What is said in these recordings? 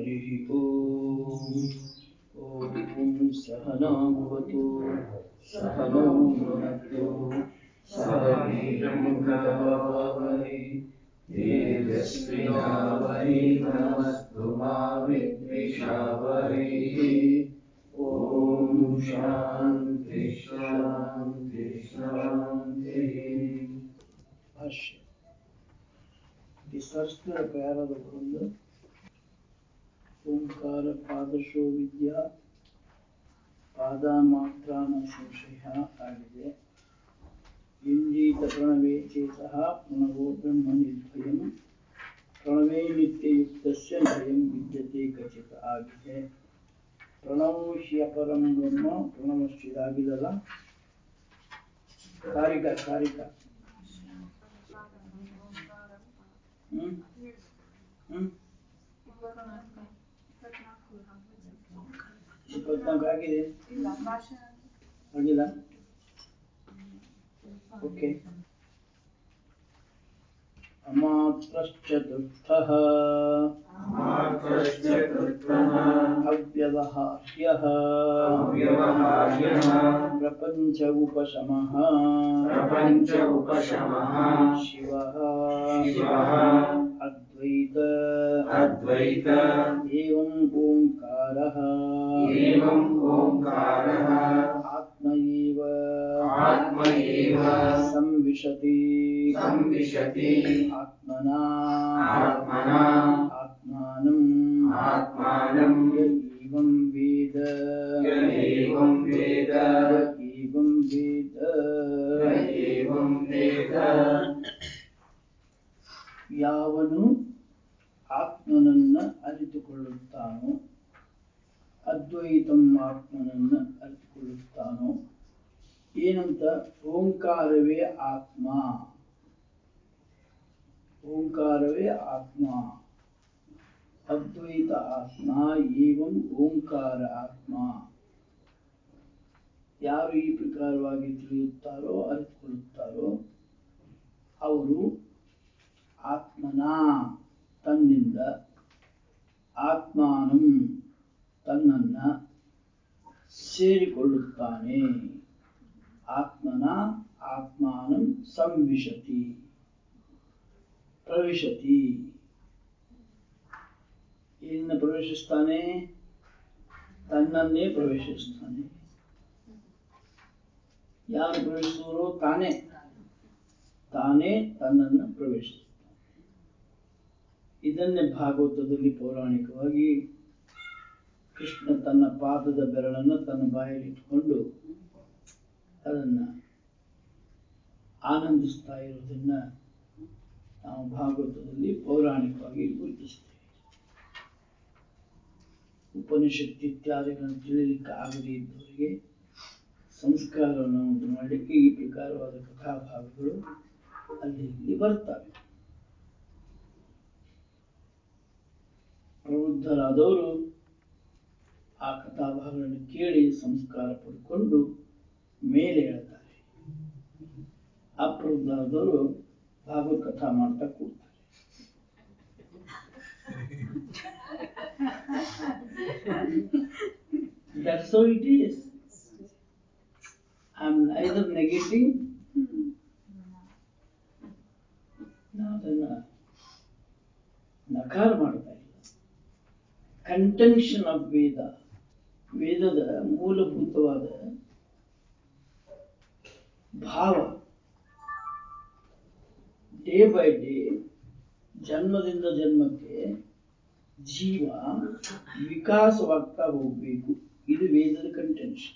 हरिः ॐ ॐ सहनाभवतु सहनो भुनक्तु सह वीर्यङ्करवावहै तेजस्विनावधीतमस्तु मा विद्विषावहैः ॐ शान्ति शान्ति शान्तिः ಭಾಷ್ಯ ಈ ಸಂಸ್ಕೃತ ಪ್ಯಾರದ ಒಂದು ಓಂಕಾರ ಪಾದಶೋ ವಿದ್ಯಾ ಪಾದ ಮಾತ್ರ ನ ಸಂಶಯ ಆಗಿದೆ ಇಂಜೀತ ಪ್ರಣವೇ ಚೇತಃ ಪ್ರಣವೋ ಬ್ರಹ್ಮನಿರ್ಭಯಂ ಪ್ರಣವೇ ನಿತ್ಯಯುಕ್ತಸ್ಯ ಭಯಂ ವಿದ್ಯತೆ ಖಚಿತ ಆಗಿದೆ ಪ್ರಣವೋ ಹ್ಯಪರಂ ಬ್ರಹ್ಮ ಪ್ರಣವಶ್ಚಿದಾಗಿದಲ್ಲ ಕಾರಿಕ ಕಾರಿಕ ಹ್ಮ್ ಹ್ಮ್ ಇಪ್ಪತ್ನಾಲ್ಕು ಆಗಿದೆ ಆಗಿಲ್ಲ ಓಕೆ ಅಮಾತ್ರಶ್ಚತುರ್ಥಃ ಮಾತ್ರಶ್ಚತುರ್ಥಃ ಅವ್ಯವಹಾರ್ಯಃ ಅವ್ಯವಹಾರ್ಯಃ ಪ್ರಪಂಚ ಉಪಶಮಃ ಪ್ರಪಂಚ ಉಪಶಮಃ ಶಿವಃ ಶಿವಃ ಅದ್ವೈತ ಅದ್ವೈತ ಏವಂ ಓಂಕಾರಃ ಏವಂ ಓಂಕಾರಃ ಆತ್ಮ ಏವ ಆತ್ಮ ಏವ ಸಂವಿಶತಿ ಸಂವಿಶತಿ ಆತ್ಮನಾ ಆತ್ಮನಾ ಆತ್ಮಾನಂ ಆತ್ಮಾನಂ ಯ ಏವಂ ವೇದ ಯ ಏವಂ ವೇದ ಯ ಏವಂ ವೇದ ಯ ಏವಂ ವೇದ ಯಾವನು ಆತ್ಮನನ್ನ ಅರಿತುಕೊಳ್ಳುತ್ತಾನೋ ಅದ್ವೈತಂ ಆತ್ಮನನ್ನ ಅರಿತುಕೊಳ್ಳುತ್ತಾನೋ ಏನಂತ ಓಂಕಾರವೇ ಆತ್ಮ ಓಂಕಾರವೇ ಆತ್ಮ ಅದ್ವೈತ ಆತ್ಮ ಏವಂ ಓಂಕಾರ ಆತ್ಮ ಯಾರು ಈ ಪ್ರಕಾರವಾಗಿ ತಿಳಿಯುತ್ತಾರೋ ಅರಿತುಕೊಳ್ಳುತ್ತಾರೋ ಅವರು ಆತ್ಮನ ತನ್ನಿಂದ ಆತ್ಮಾನಂ ತನ್ನನ್ನ ಸೇರಿಕೊಳ್ಳುತ್ತಾನೆ ಆತ್ಮನ ಆತ್ಮಾನಂ ಸಂವಿಶತಿ ಪ್ರವಿಶತಿ ಏನಿಂದ ಪ್ರವೇಶಿಸ್ತಾನೆ ತನ್ನನ್ನೇ ಪ್ರವೇಶಿಸ್ತಾನೆ ಯಾರು ಪ್ರವೇಶಿಸುವರೋ ತಾನೇ ತಾನೇ ತನ್ನನ್ನು ಪ್ರವೇಶಿಸ್ತಾನೆ ಇದನ್ನೇ ಭಾಗವತದಲ್ಲಿ ಪೌರಾಣಿಕವಾಗಿ ಕೃಷ್ಣ ತನ್ನ ಪಾದದ ಬೆರಳನ್ನು ತನ್ನ ಬಾಯಲ್ಲಿ ಇಟ್ಕೊಂಡು ಅದನ್ನ ಆನಂದಿಸ್ತಾ ಇರೋದನ್ನ ನಾವು ಭಾಗವತದಲ್ಲಿ ಪೌರಾಣಿಕವಾಗಿ ಗುರುತಿಸ್ತೇವೆ ಉಪನಿಷತ್ ಇತ್ಯಾದಿಗಳನ್ನು ತಿಳಿಲಿಕ್ಕೆ ಆಗದೇ ಇದ್ದವರಿಗೆ ಸಂಸ್ಕಾರವನ್ನು ಉಂಟು ಮಾಡಲಿಕ್ಕೆ ಈ ಪ್ರಕಾರವಾದ ಕಥಾಭಾಗಗಳು ಅಲ್ಲಿ ಇಲ್ಲಿ ಬರ್ತವೆ ಪ್ರಬುದ್ಧರಾದವರು ಆ ಕಥಾಭಾಗಗಳನ್ನು ಕೇಳಿ ಸಂಸ್ಕಾರ ಪಡ್ಕೊಂಡು ಮೇಲೆ ಹೇಳ್ತಾರೆ ಅಪ್ರಬುದ್ಧರಾದವರು ಭಾಗವತ ಕಥಾ ಮಾಡ್ತಾ ಕೂಡ್ತಾರೆ That's how it is. I'm neither negating ನಾವು ಅದನ್ನ ನಕಾರ ಮಾಡ್ತಾ ಇಲ್ಲ ಕಂಟೆನ್ಷನ್ ಆಫ್ ವೇದ ವೇದದ ಮೂಲಭೂತವಾದ ಭಾವ ಡೇ ಬೈ ಡೇ ಜನ್ಮದಿಂದ ಜನ್ಮಕ್ಕೆ ಜೀವ ವಿಕಾಸವಾಗ್ತಾ ಹೋಗ್ಬೇಕು ಇದು ವೇದದ ಕಂಟೆನ್ಷನ್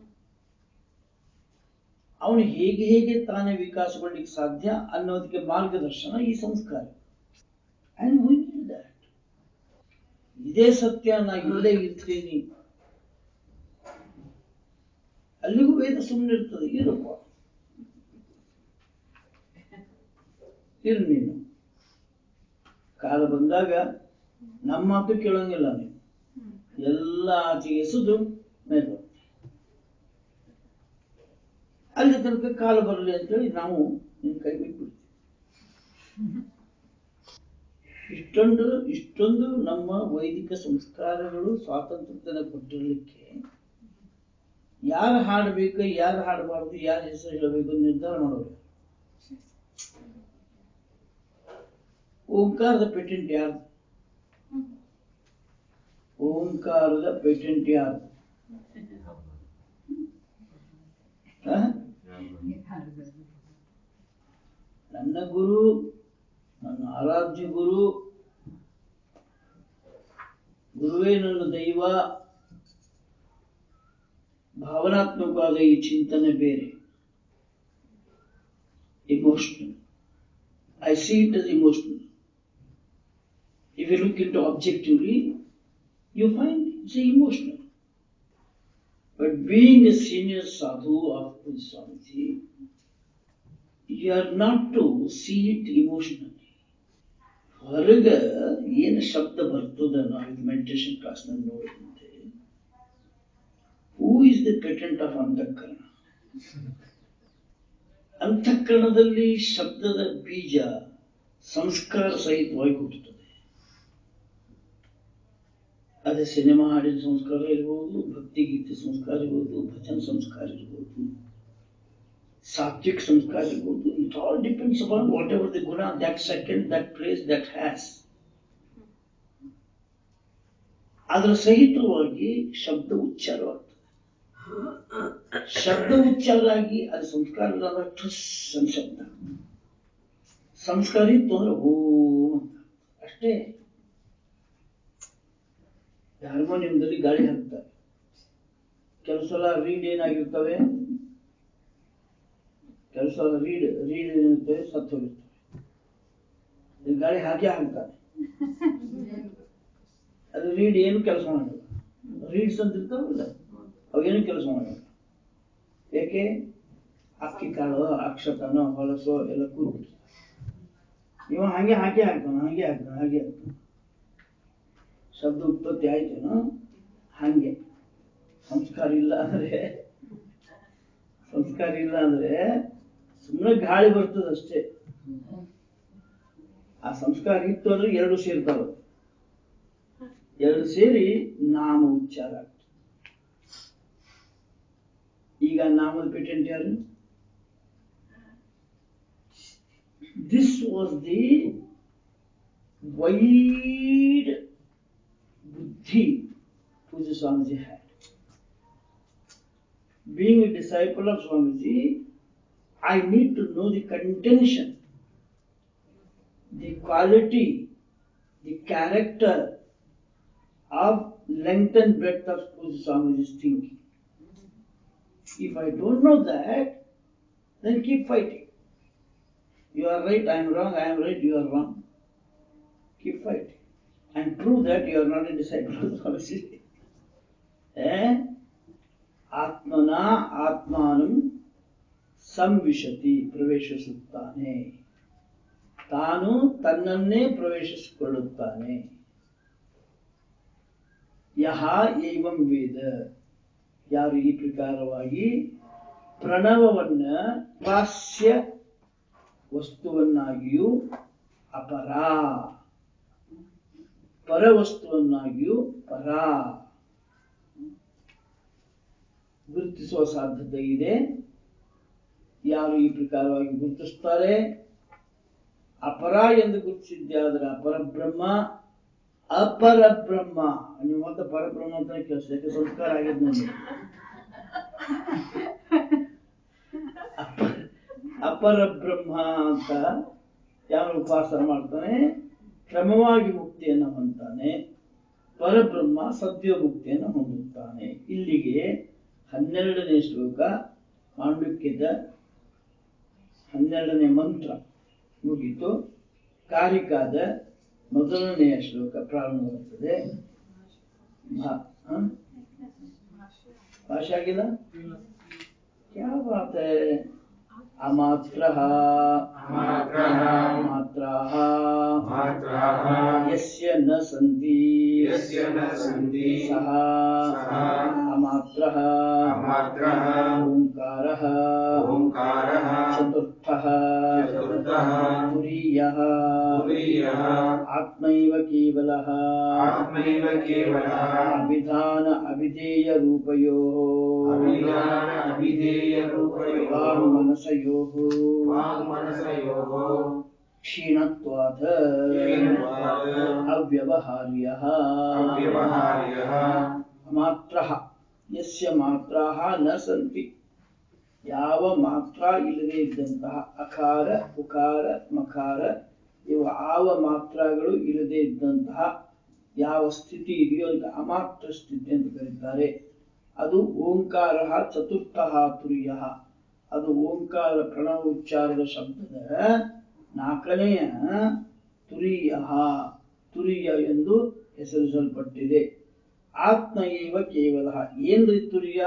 ಅವನು ಹೇಗೆ ಹೇಗೆ ತಾನೇ ವಿಕಾಸಗೊಳ್ಳಿಕ್ಕೆ ಸಾಧ್ಯ ಅನ್ನೋದಕ್ಕೆ ಮಾರ್ಗದರ್ಶನ ಈ ಸಂಸ್ಕಾರ ಅಂಡ್ ವಿ ನೀಡ್ ದಟ್ ಇದೇ ಸತ್ಯ ನಾ ಇಲ್ಲೇ ಇರ್ತೀನಿ ಅಲ್ಲಿಗೂ ವೇದ ಸುಮ್ಮನೆ ಇರ್ತದೆ ಇರಪ್ಪ ಇರು ನೀನು ಕಾಲ ಬಂದಾಗ ನಮ್ಮ ಮಾತು ಕೇಳಂಗಿಲ್ಲ ನೀವು ಎಲ್ಲ ಆಚೆಗೆ ಎಸೆದು ಮೇಲೆ ಬರ್ತೀವಿ. ಅಲ್ಲಿ ತನಕ ಕಾಲ ಬರಲಿ ಅಂತೇಳಿ ನಾವು ನಿನ್ನ ಕೈ ಬಿಟ್ಬಿಡ್ತೀವಿ ಇಷ್ಟೊಂದು ಇಷ್ಟೊಂದು ನಮ್ಮ ವೈದಿಕ ಸಂಸ್ಕಾರಗಳು ಸ್ವಾತಂತ್ರ್ಯನ ಕೊಟ್ಟಿರಲಿಕ್ಕೆ ಯಾರು ಹಾಡಬೇಕು ಯಾರು ಹಾಡಬಾರ್ದು ಯಾರ ಹೆಸರು ಹೇಳಬೇಕು ಅಂತ ನಿರ್ಧಾರ ಮಾಡೋರು ಓಂಕಾರದ ಪೇಟೆಂಟ್ ಯಾರ್ದು ಓಂಕಾರದ ಪೇಟೆಂಟ್ ಯಾರ್ದು ಆ? ನನ್ನ ಗುರು ನನ್ನ ಆರಾಧ್ಯ ಗುರು ಗುರುವೇ ನನ್ನ ದೈವ ಭಾವನಾತ್ಮಕವಾದ ಈ ಚಿಂತನೆ ಬೇರೆ emotional I see it as emotional if you look into objectively you find it's emotional but being a senior sadhu of Swamiji you are not to see it emotionally. ಹೊರಗ ಏನು ಶಬ್ದ ಬರ್ತದ ನಾವು ಮೆಡಿಟೇಷನ್ ಕ್ಲಾಸ್ನಲ್ಲಿ ನೋಡಿದಂತೆ who is the patent of ಅಂತಃಕರಣ ಅಂತಃಕರಣದಲ್ಲಿ ಶಬ್ದದ ಬೀಜ ಸಂಸ್ಕಾರ ಸಹಿತವಾಗಿ ಹುಟ್ಟುತ್ತದೆ ಅದೇ ಸಿನಿಮಾ ಹಾಡಿನ ಸಂಸ್ಕಾರ ಇರ್ಬೋದು ಭಕ್ತಿಗೀತೆ ಸಂಸ್ಕಾರ ಇರ್ಬೋದು ಭಜನ್ ಸಂಸ್ಕಾರ ಇರ್ಬೋದು ಸಾತ್ವಿಕ ಸಂಸ್ಕಾರ ಇರ್ಬೋದು it all depends upon whatever the guna that second that place that has ಅದರ ಸಹಿತವಾಗಿ ಶಬ್ದ ಉಚ್ಚಾರವಾಗ್ತದೆ ಶಬ್ದ ಉಚ್ಚಾರ ಆಗಿ ಅದು ಸಂಸ್ಕಾರ ಇಲ್ಲ ಅಂದ್ರೆ ಠುಸ್ ಅಂತ ಶಬ್ದ ಸಂಸ್ಕಾರ ಇತ್ತು ಅಂದ್ರೆ ಓ ಅಂತ ಅಷ್ಟೇ ಹಾರ್ಮೋನಿಯಂದಲ್ಲಿ ಗಾಳಿ ಹಾಕ್ತಾರೆ ಕೆಲವು ಸಲ ರೀಡ್ ಏನಾಗಿರ್ತವೆ ಕೆಲವು ಸಲ ರೀಡ್ ರೀಡ್ ಏನಿರ್ತವೆ ಸತ್ತು ಹೋಗಿರ್ತವೆ ಇದು ಗಾಳಿ ಹಾಕಿ ಹಾಕ್ತಾರೆ ಅದು ರೀಡ್ ಏನು ಕೆಲಸ ಮಾಡಲ್ಲ ರೀಡ್ಸ್ ಅಂತ ಇರ್ತಾವಲ್ಲ ಅವೇನು ಕೆಲಸ ಮಾಡಲ್ಲ ಏಕೆ ಅಕ್ಕಿ ಕಾಳು ಅಕ್ಷತನೋ ಹೊಲಸೋ ಎಲ್ಲ ಕೂತ್ಬಿಡ್ತಾರೆ ಇವ ಹಾಗೆ ಹಾಕಿ ಹಾಕ್ತಾನ ಹಾಗೆ ಹಾಕ್ತಾನ ಹಾಗೆ ಹಾಕ್ತಾನ ಶಬ್ದ ಉತ್ಪತ್ತಿ ಆಯ್ತೇನೋ ಹಂಗೆ ಸಂಸ್ಕಾರ ಇಲ್ಲ ಅಂದ್ರೆ ಸಂಸ್ಕಾರ ಇಲ್ಲ ಅಂದ್ರೆ ಸುಮ್ಮನೆ ಗಾಳಿ ಬರ್ತದೆ ಅಷ್ಟೇ ಆ ಸಂಸ್ಕಾರ ಇತ್ತು ಅಂದ್ರೆ ಎರಡು ಸೇರ್ತಾವ ಎರಡು ಸೇರಿ ನಾಮ ಉಚ್ಚಾರ ಆಗ್ತದೆ ಈಗ ನಾಮದ ಪೇಟೆಂಟ್ ಯಾರು this was the wide buddhi Pujya Swamiji had being a disciple of Swamiji, I need to know the contention, the quality, the character of length and breadth of Puja Swamiji's thinking. If I don't know that, then keep fighting. You are right, I am wrong, I am right, you are wrong. Keep fighting. And prove that you are not a disciple of Swamiji. eh? ಆತ್ಮನ ಆತ್ಮಾನಂ ಸಂವಿಶತಿ ಪ್ರವೇಶಿಸುತ್ತಾನೆ ತಾನು ತನ್ನನ್ನೇ ಪ್ರವೇಶಿಸಿಕೊಳ್ಳುತ್ತಾನೆ ಯಹ ಏವಂ ವೇದ ಯಾರು ಈ ಪ್ರಕಾರವಾಗಿ ಪ್ರಣವವನ್ನ ವಾಸ್ಯ ವಸ್ತುವನ್ನಾಗಿಯೂ ಅಪರ ಪರವಸ್ತುವನ್ನಾಗಿಯೂ ಪರ ಗುರುತಿಸುವ ಸಾಧ್ಯತೆ ಇದೆ ಯಾರು ಈ ಪ್ರಕಾರವಾಗಿ ಗುರುತಿಸ್ತಾರೆ ಅಪರ ಎಂದು ಗುರುತಿಸಿದ್ದಾದ್ರೆ ಅಪರಬ್ರಹ್ಮ ಅಪರಬ್ರಹ್ಮ ನೀವು ಮತ್ತೆ ಪರಬ್ರಹ್ಮ ಅಂತ ಕೇಳಿಸ್ ಯಾಕೆ ಸಂಸ್ಕಾರ ಆಗಿದೆ ನೋಡಿ ಅಪ- ಅಪರಬ್ರಹ್ಮ ಅಂತ ಯಾರು ಉಪಾಸನ ಮಾಡ್ತಾನೆ ಕ್ರಮವಾಗಿ ಮುಕ್ತಿಯನ್ನು ಹೊಂದ್ತಾನೆ ಪರಬ್ರಹ್ಮ ಸದ್ಯ ಮುಕ್ತಿಯನ್ನು ಹೊಂದುತ್ತಾನೆ ಇಲ್ಲಿಗೆ ಹನ್ನೆರಡನೇ ಶ್ಲೋಕ ಮಾಂಡುಕ್ಯದ ಹನ್ನೆರಡನೇ ಮಂತ್ರ ಮುಗಿತು ಕಾರಿಕಾದ ಮೊದಲನೆಯ ಶ್ಲೋಕ ಪ್ರಾರಂಭವಾಗುತ್ತದೆ ಭಾ- ಹ? ಭಾಷೆ ಆಗಿಲ್ಲ क्या बात है अमात्रः अमात्रः मात्राः मात्राः यस्य न सन्ति यस्य न सन्ति सः सः अमात्रः अमात्रः ओङ्कारः ओङ्कारः चतुर्थः चतुर्थः ಸಮೃದ್ಧಃ ತುರೀಯಃ ತುರೀಯಃ ಆತ್ಮೈವ ಕೇವಲಃ ಆತ್ಮೈವ ಕೇವಲಃ ಅಭಿಧಾನ ಅಭಿಧೇಯ ರೂಪಯೋಃ ಅಭಿಧಾನ ಅಭಿಧೇಯ ರೂಪಯೋಃ ವಾಂಗ್ಮನಸಯೋಃ ವಾಂಗ್ಮನಸಯೋಃ ಕ್ಷೀಣತ್ವಾತ್ ಕ್ಷೀಣತ್ವಾತ್ ಅವ್ಯವಹಾರ್ಯಃ ಅವ್ಯವಹಾರ್ಯಃ ಮಾತ್ರಃ ಯಸ್ಯ ಮಾತ್ರಾಃ ನ ಸಂತಿ ಯಾವ ಮಾತ್ರ ಇಲ್ಲದೆ ಇದ್ದಂತಹ ಅಕಾರ ಉಕಾರ ಮಕಾರ ಇವು ಆವ ಮಾತ್ರಗಳು ಇಲ್ಲದೆ ಇದ್ದಂತಹ ಯಾವ ಸ್ಥಿತಿ ಇದೆಯೋ ಅದಕ್ಕೆ ಅಮಾತ್ರ ಸ್ಥಿತಿ ಅಂತ ಕರೀತಾರೆ ಅದು ಓಂಕಾರ ಚತುರ್ಥ ತುರ್ಯ ಅದು ಓಂಕಾರ ಪ್ರಣವ ಉಚ್ಚಾರದ ಶಬ್ದದ ನಾಲ್ಕನೆಯ ತುರಿಯ ತುರಿಯ ಎಂದು ಹೆಸರಿಸಲ್ಪಟ್ಟಿದೆ ಆತ್ಮ ಏವ ಕೇವಲ ಏನ್ರಿ ತುರಿಯ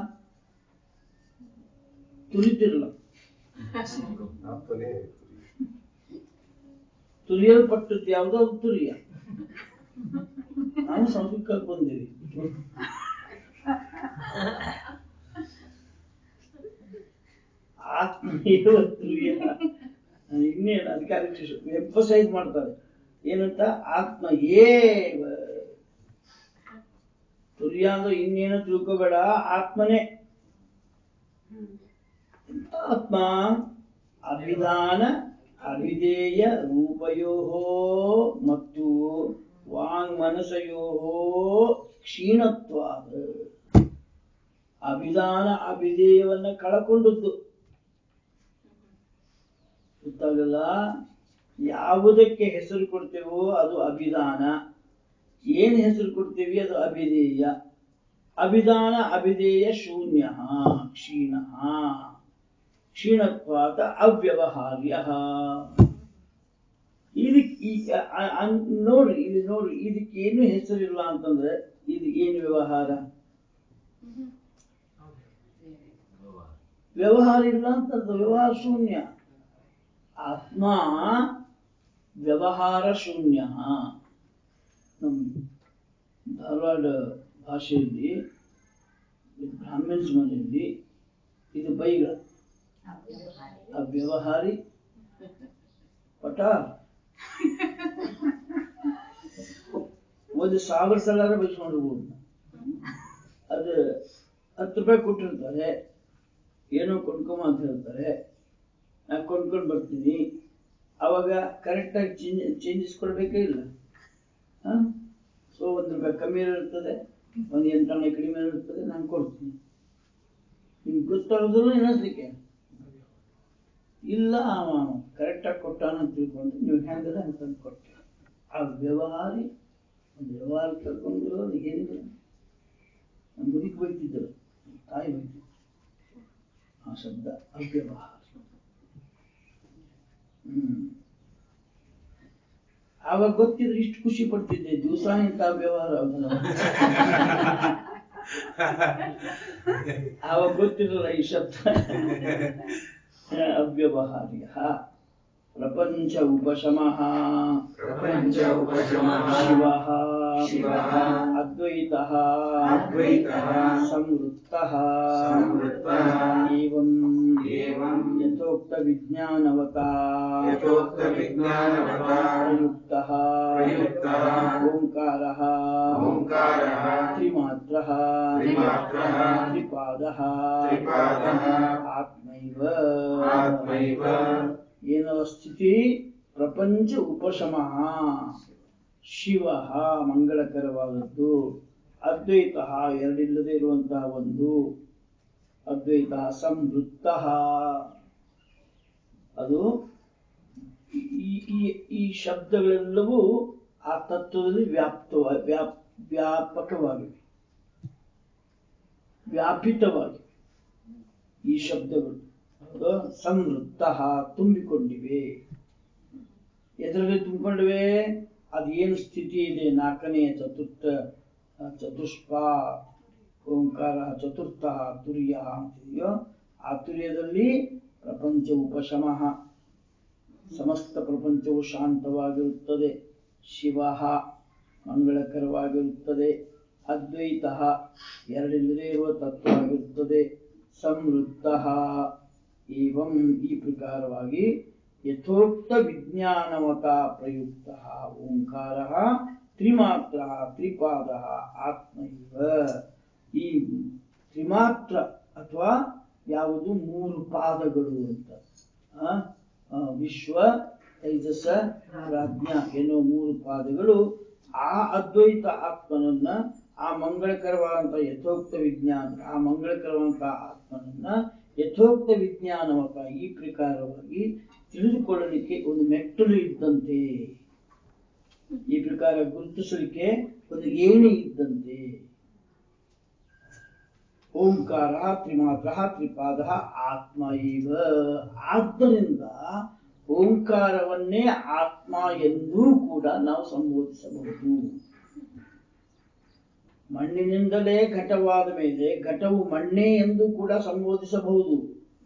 ತುರಿತಿರಲ್ಲ ಆತ್ಮನೇ ತುರಿಯಲ್ಪಟ್ಟದ್ದು ಯಾವುದೋ ಅದು ತುರಿಯ ನಾವು ಸಂಸ್ಕೃತ ಬಂದಿವಿ ಆತ್ಮ ಏವ ತುರಿಯ ಇನ್ನೇನು ಅದಕ್ಕೆ ಎಂಫಸೈಸ್ ಮಾಡ್ತಾರೆ ಏನಂತ ಆತ್ಮ ಏವ ತುರ್ಯ ಅಂದ್ರೆ ಇನ್ನೇನು ತಿಳ್ಕೋಬೇಡ ಆತ್ಮನೇ ಎಂತ ಆತ್ಮ ಅಭಿಧಾನ ಅಭಿಧೇಯ ರೂಪಯೋ ಮತ್ತು ವಾಂಗ್ ಮನಸಯೋ ಕ್ಷೀಣತ್ವಾದ ಅಭಿಧಾನ ಅಭಿಧೇಯವನ್ನ ಕಳಕೊಂಡದ್ದು ಗೊತ್ತಾಗಲ್ಲ ಯಾವುದಕ್ಕೆ ಹೆಸರು ಕೊಡ್ತೇವೋ ಅದು ಅಭಿಧಾನ ಏನ್ ಹೆಸರು ಕೊಡ್ತೀವಿ ಅದು ಅಭಿಧೇಯ ಅಭಿಧಾನ ಅಭಿಧೇಯ ಶೂನ್ಯ ಕ್ಷೀಣ ಕ್ಷೀಣತ್ವಾತ ಅವ್ಯವಹಾರ್ಯ ಇದಕ್ಕೆ ಈ- ಆ- ಆ- ನೋಡ್ರಿ ಇಲ್ಲಿ ನೋಡ್ರಿ ಇದಕ್ಕೆ ಏನು ಹೆಸರಿಲ್ಲ ಅಂತಂದ್ರೆ ಇದು ಏನು ವ್ಯವಹಾರ ವ್ಯವಹಾರ ಇಲ್ಲ ಅಂತಂದ್ರೆ ವ್ಯವಹಾರ ಶೂನ್ಯ ಆತ್ಮ ವ್ಯವಹಾರ ಶೂನ್ಯ ನಮ್ಮ ಧಾರವಾಡ ಭಾಷೆಯಲ್ಲಿ ಬ್ರಾಹ್ಮಿನ್ಸ್ ಮನೆಯಲ್ಲಿ ಇದು ಬೈಗ ಅವ್ಯವಹಾರಿ ಪಟ ಒಂದು ಸಾವಿರ ಸಲ ಬೈಸ್ಕೊಂಡಿರ್ಬೋದು ಅದು ಹತ್ತು ರೂಪಾಯಿ ಕೊಟ್ಟಿರ್ತಾರೆ ಏನೋ ಕೊಂಡ್ಕೊಂಬ ಅಂತ ಹೇಳ್ತಾರೆ ನಾ ಕೊಂಡ್ಕೊಂಡು ಬರ್ತೀನಿ ಅವಾಗ ಕರೆಕ್ಟಾಗಿ ಚೇಂಜ್ ಚೇಂಜಸ್ ಕೊಡ್ಬೇಕೇ ಇಲ್ಲ ಸೊ ಒಂದು ರೂಪಾಯಿ ಕಮ್ಮಿ ಇರ್ತದೆ ಒಂದು ಎಂಟಾಣೆ ಕಡಿಮೆ ಇರ್ತದೆ ನಾನು ಕೊಡ್ತೀನಿ ನಿಮ್ಗೆ ಗೊತ್ತಾಗೋದಿಲ್ಲ ಇನ್ನೊಂದಕ್ಕೆ ಇಲ್ಲ ಅವ ಕರೆಕ್ಟಾಗಿ ಕೊಟ್ಟಾನ ಅಂತ ತಿಳ್ಕೊಂಡು ನೀವು ಹೆಂಗದ ಅಂತಂದು ಕೊಟ್ಟೆ ಆ ವ್ಯವಹಾರಿ ಒಂದು ವ್ಯವಹಾರ ಕರ್ಕೊಂಡಿರೋದು ಏನಿಲ್ಲ ನಮ್ಮ ಮುದಿಗೆ ಬೈತಿದ್ದರು ತಾಯಿ ಬೈತಿದ್ರು ಆ ಶಬ್ದ ಅವ್ಯವಹಾರ ಹ್ಮ್ ಆವಾಗ ಗೊತ್ತಿದ್ರೆ ಇಷ್ಟು ಖುಷಿ ಪಡ್ತಿದ್ದೆ ದಿವಸ ಇಂಥ ವ್ಯವಹಾರ ಆಗೋಲ್ಲ. ಆವಾಗ ಗೊತ್ತಿರಲ್ಲ ಈ ಶಬ್ದ ಅವ್ಯವಹಾರ್ಯ ಪ್ರಪಂಚ ಉಪಶಮಃ ಪ್ರಪಂಚ ಉಪಶಮಃ ಶಿವಃ ಶಿವಃ ಅದ್ವೈತಃ ಅದ್ವೈತಃ ಸಂವೃತ್ತಃ ಸಂವೃತ್ತಃ ಏವಂ ಏವಂ ಯಥೋಕ್ತ ವಿಜ್ಞಾನವತಾ ಯಥೋಕ್ತ ವಿಜ್ಞಾನವತಾ ಪ್ರಯುಕ್ತಃ ಪ್ರಯುಕ್ತಃ ಓಂಕಾರಃ ಓಂಕಾರಃ ತ್ರಿಮಾತ್ರಃ ತ್ರಿಮಾತ್ರಃ ತ್ರಿಪಾದಃ ತ್ರಿಪಾದಃ ಆತ್ಮೈವ ಆತ್ಮೈವ ಏನವ ಸ್ಥಿತಿ ಪ್ರಪಂಚ ಉಪಶಮಃ ಶಿವ ಮಂಗಳಕರವಾದದ್ದು ಅದ್ವೈತ ಎರಡಿಲ್ಲದೆ ಇರುವಂತಹ ಒಂದು ಅದ್ವೈತ ಸಂವೃತ್ತ ಅದು ಈ ಈ ಈ ಶಬ್ದಗಳೆಲ್ಲವೂ ಆ ತತ್ವದಲ್ಲಿ ವ್ಯಾಪ್ತವ ವ್ಯಾಪ್ ವ್ಯಾಪಕವಾಗಿವೆ ವ್ಯಾಪಿತವಾಗಿವೆ ಈ ಶಬ್ದಗಳು ಹೌದು? ಸಂವೃತ್ತ ತುಂಬಿಕೊಂಡಿವೆ ಎದರಲ್ಲಿ ತುಂಬಿಕೊಂಡಿವೆ ಅದೇನು ಸ್ಥಿತಿ ಇದೆ ನಾಲ್ಕನೆಯ ಚತುರ್ಥ ಚತುಷ್ಪ ಓಂಕಾರ ಚತುರ್ಥ ತುರ್ಯ ಅಂತಿದೆಯೋ ಆ ತುರ್ಯದಲ್ಲಿ ಪ್ರಪಂಚ ಉಪಶಮಃ ಸಮಸ್ತ ಪ್ರಪಂಚವು ಶಾಂತವಾಗಿರುತ್ತದೆ ಶಿವ ಮಂಗಳಕರವಾಗಿರುತ್ತದೆ ಅದ್ವೈತ ಎರಡಿಲ್ಲದೆ ಇರುವ ತತ್ವವಾಗಿರುತ್ತದೆ ಸಮೃದ್ಧ ಏವಂ ಈ ಪ್ರಕಾರವಾಗಿ ಯಥೋಕ್ತ ವಿಜ್ಞಾನವತ ಪ್ರಯುಕ್ತ ಓಂಕಾರ ತ್ರಿಮಾತ್ರ ತ್ರಿಪಾದ ಆತ್ಮ ಇವ ಈ ತ್ರಿಮಾತ್ರ ಅಥವಾ ಯಾವುದು ಮೂರು ಪಾದಗಳು ಅಂತ ಆ, ಆ, ವಿಶ್ವ ತೈಜಸ ಪ್ರಾಜ್ಞಾ ಎನ್ನುವ ಮೂರು ಪಾದಗಳು ಆ ಅದ್ವೈತ ಆತ್ಮನನ್ನ ಆ ಮಂಗಳಕರವಾದಂತಹ ಯಥೋಕ್ತ ವಿಜ್ಞಾನ ಆ ಮಂಗಳಕರವಾದಂತಹ ಆತ್ಮನನ್ನ ಯಥೋಕ್ತ ವಿಜ್ಞಾನವಕ ಈ ಪ್ರಕಾರವಾಗಿ ತಿಳಿದುಕೊಳ್ಳಲಿಕ್ಕೆ ಒಂದು ಮೆಟ್ಟಲು ಇದ್ದಂತೆ ಈ ಪ್ರಕಾರ ಗುರುತಿಸಲಿಕ್ಕೆ ಒಂದು ಏಣಿ ಇದ್ದಂತೆ ಓಂಕಾರ ತ್ರಿಮಾತ್ರ ತ್ರಿಪಾದ ಆತ್ಮ ಇವ ಆದ್ದರಿಂದ ಓಂಕಾರವನ್ನೇ ಆತ್ಮ ಎಂದೂ ಕೂಡ ನಾವು ಸಂಬೋಧಿಸಬಹುದು ಮಣ್ಣಿನಿಂದಲೇ ಘಟವಾದ ಮೇಲೆ ಘಟವು ಮಣ್ಣೇ ಎಂದು ಕೂಡ ಸಂಬೋಧಿಸಬಹುದು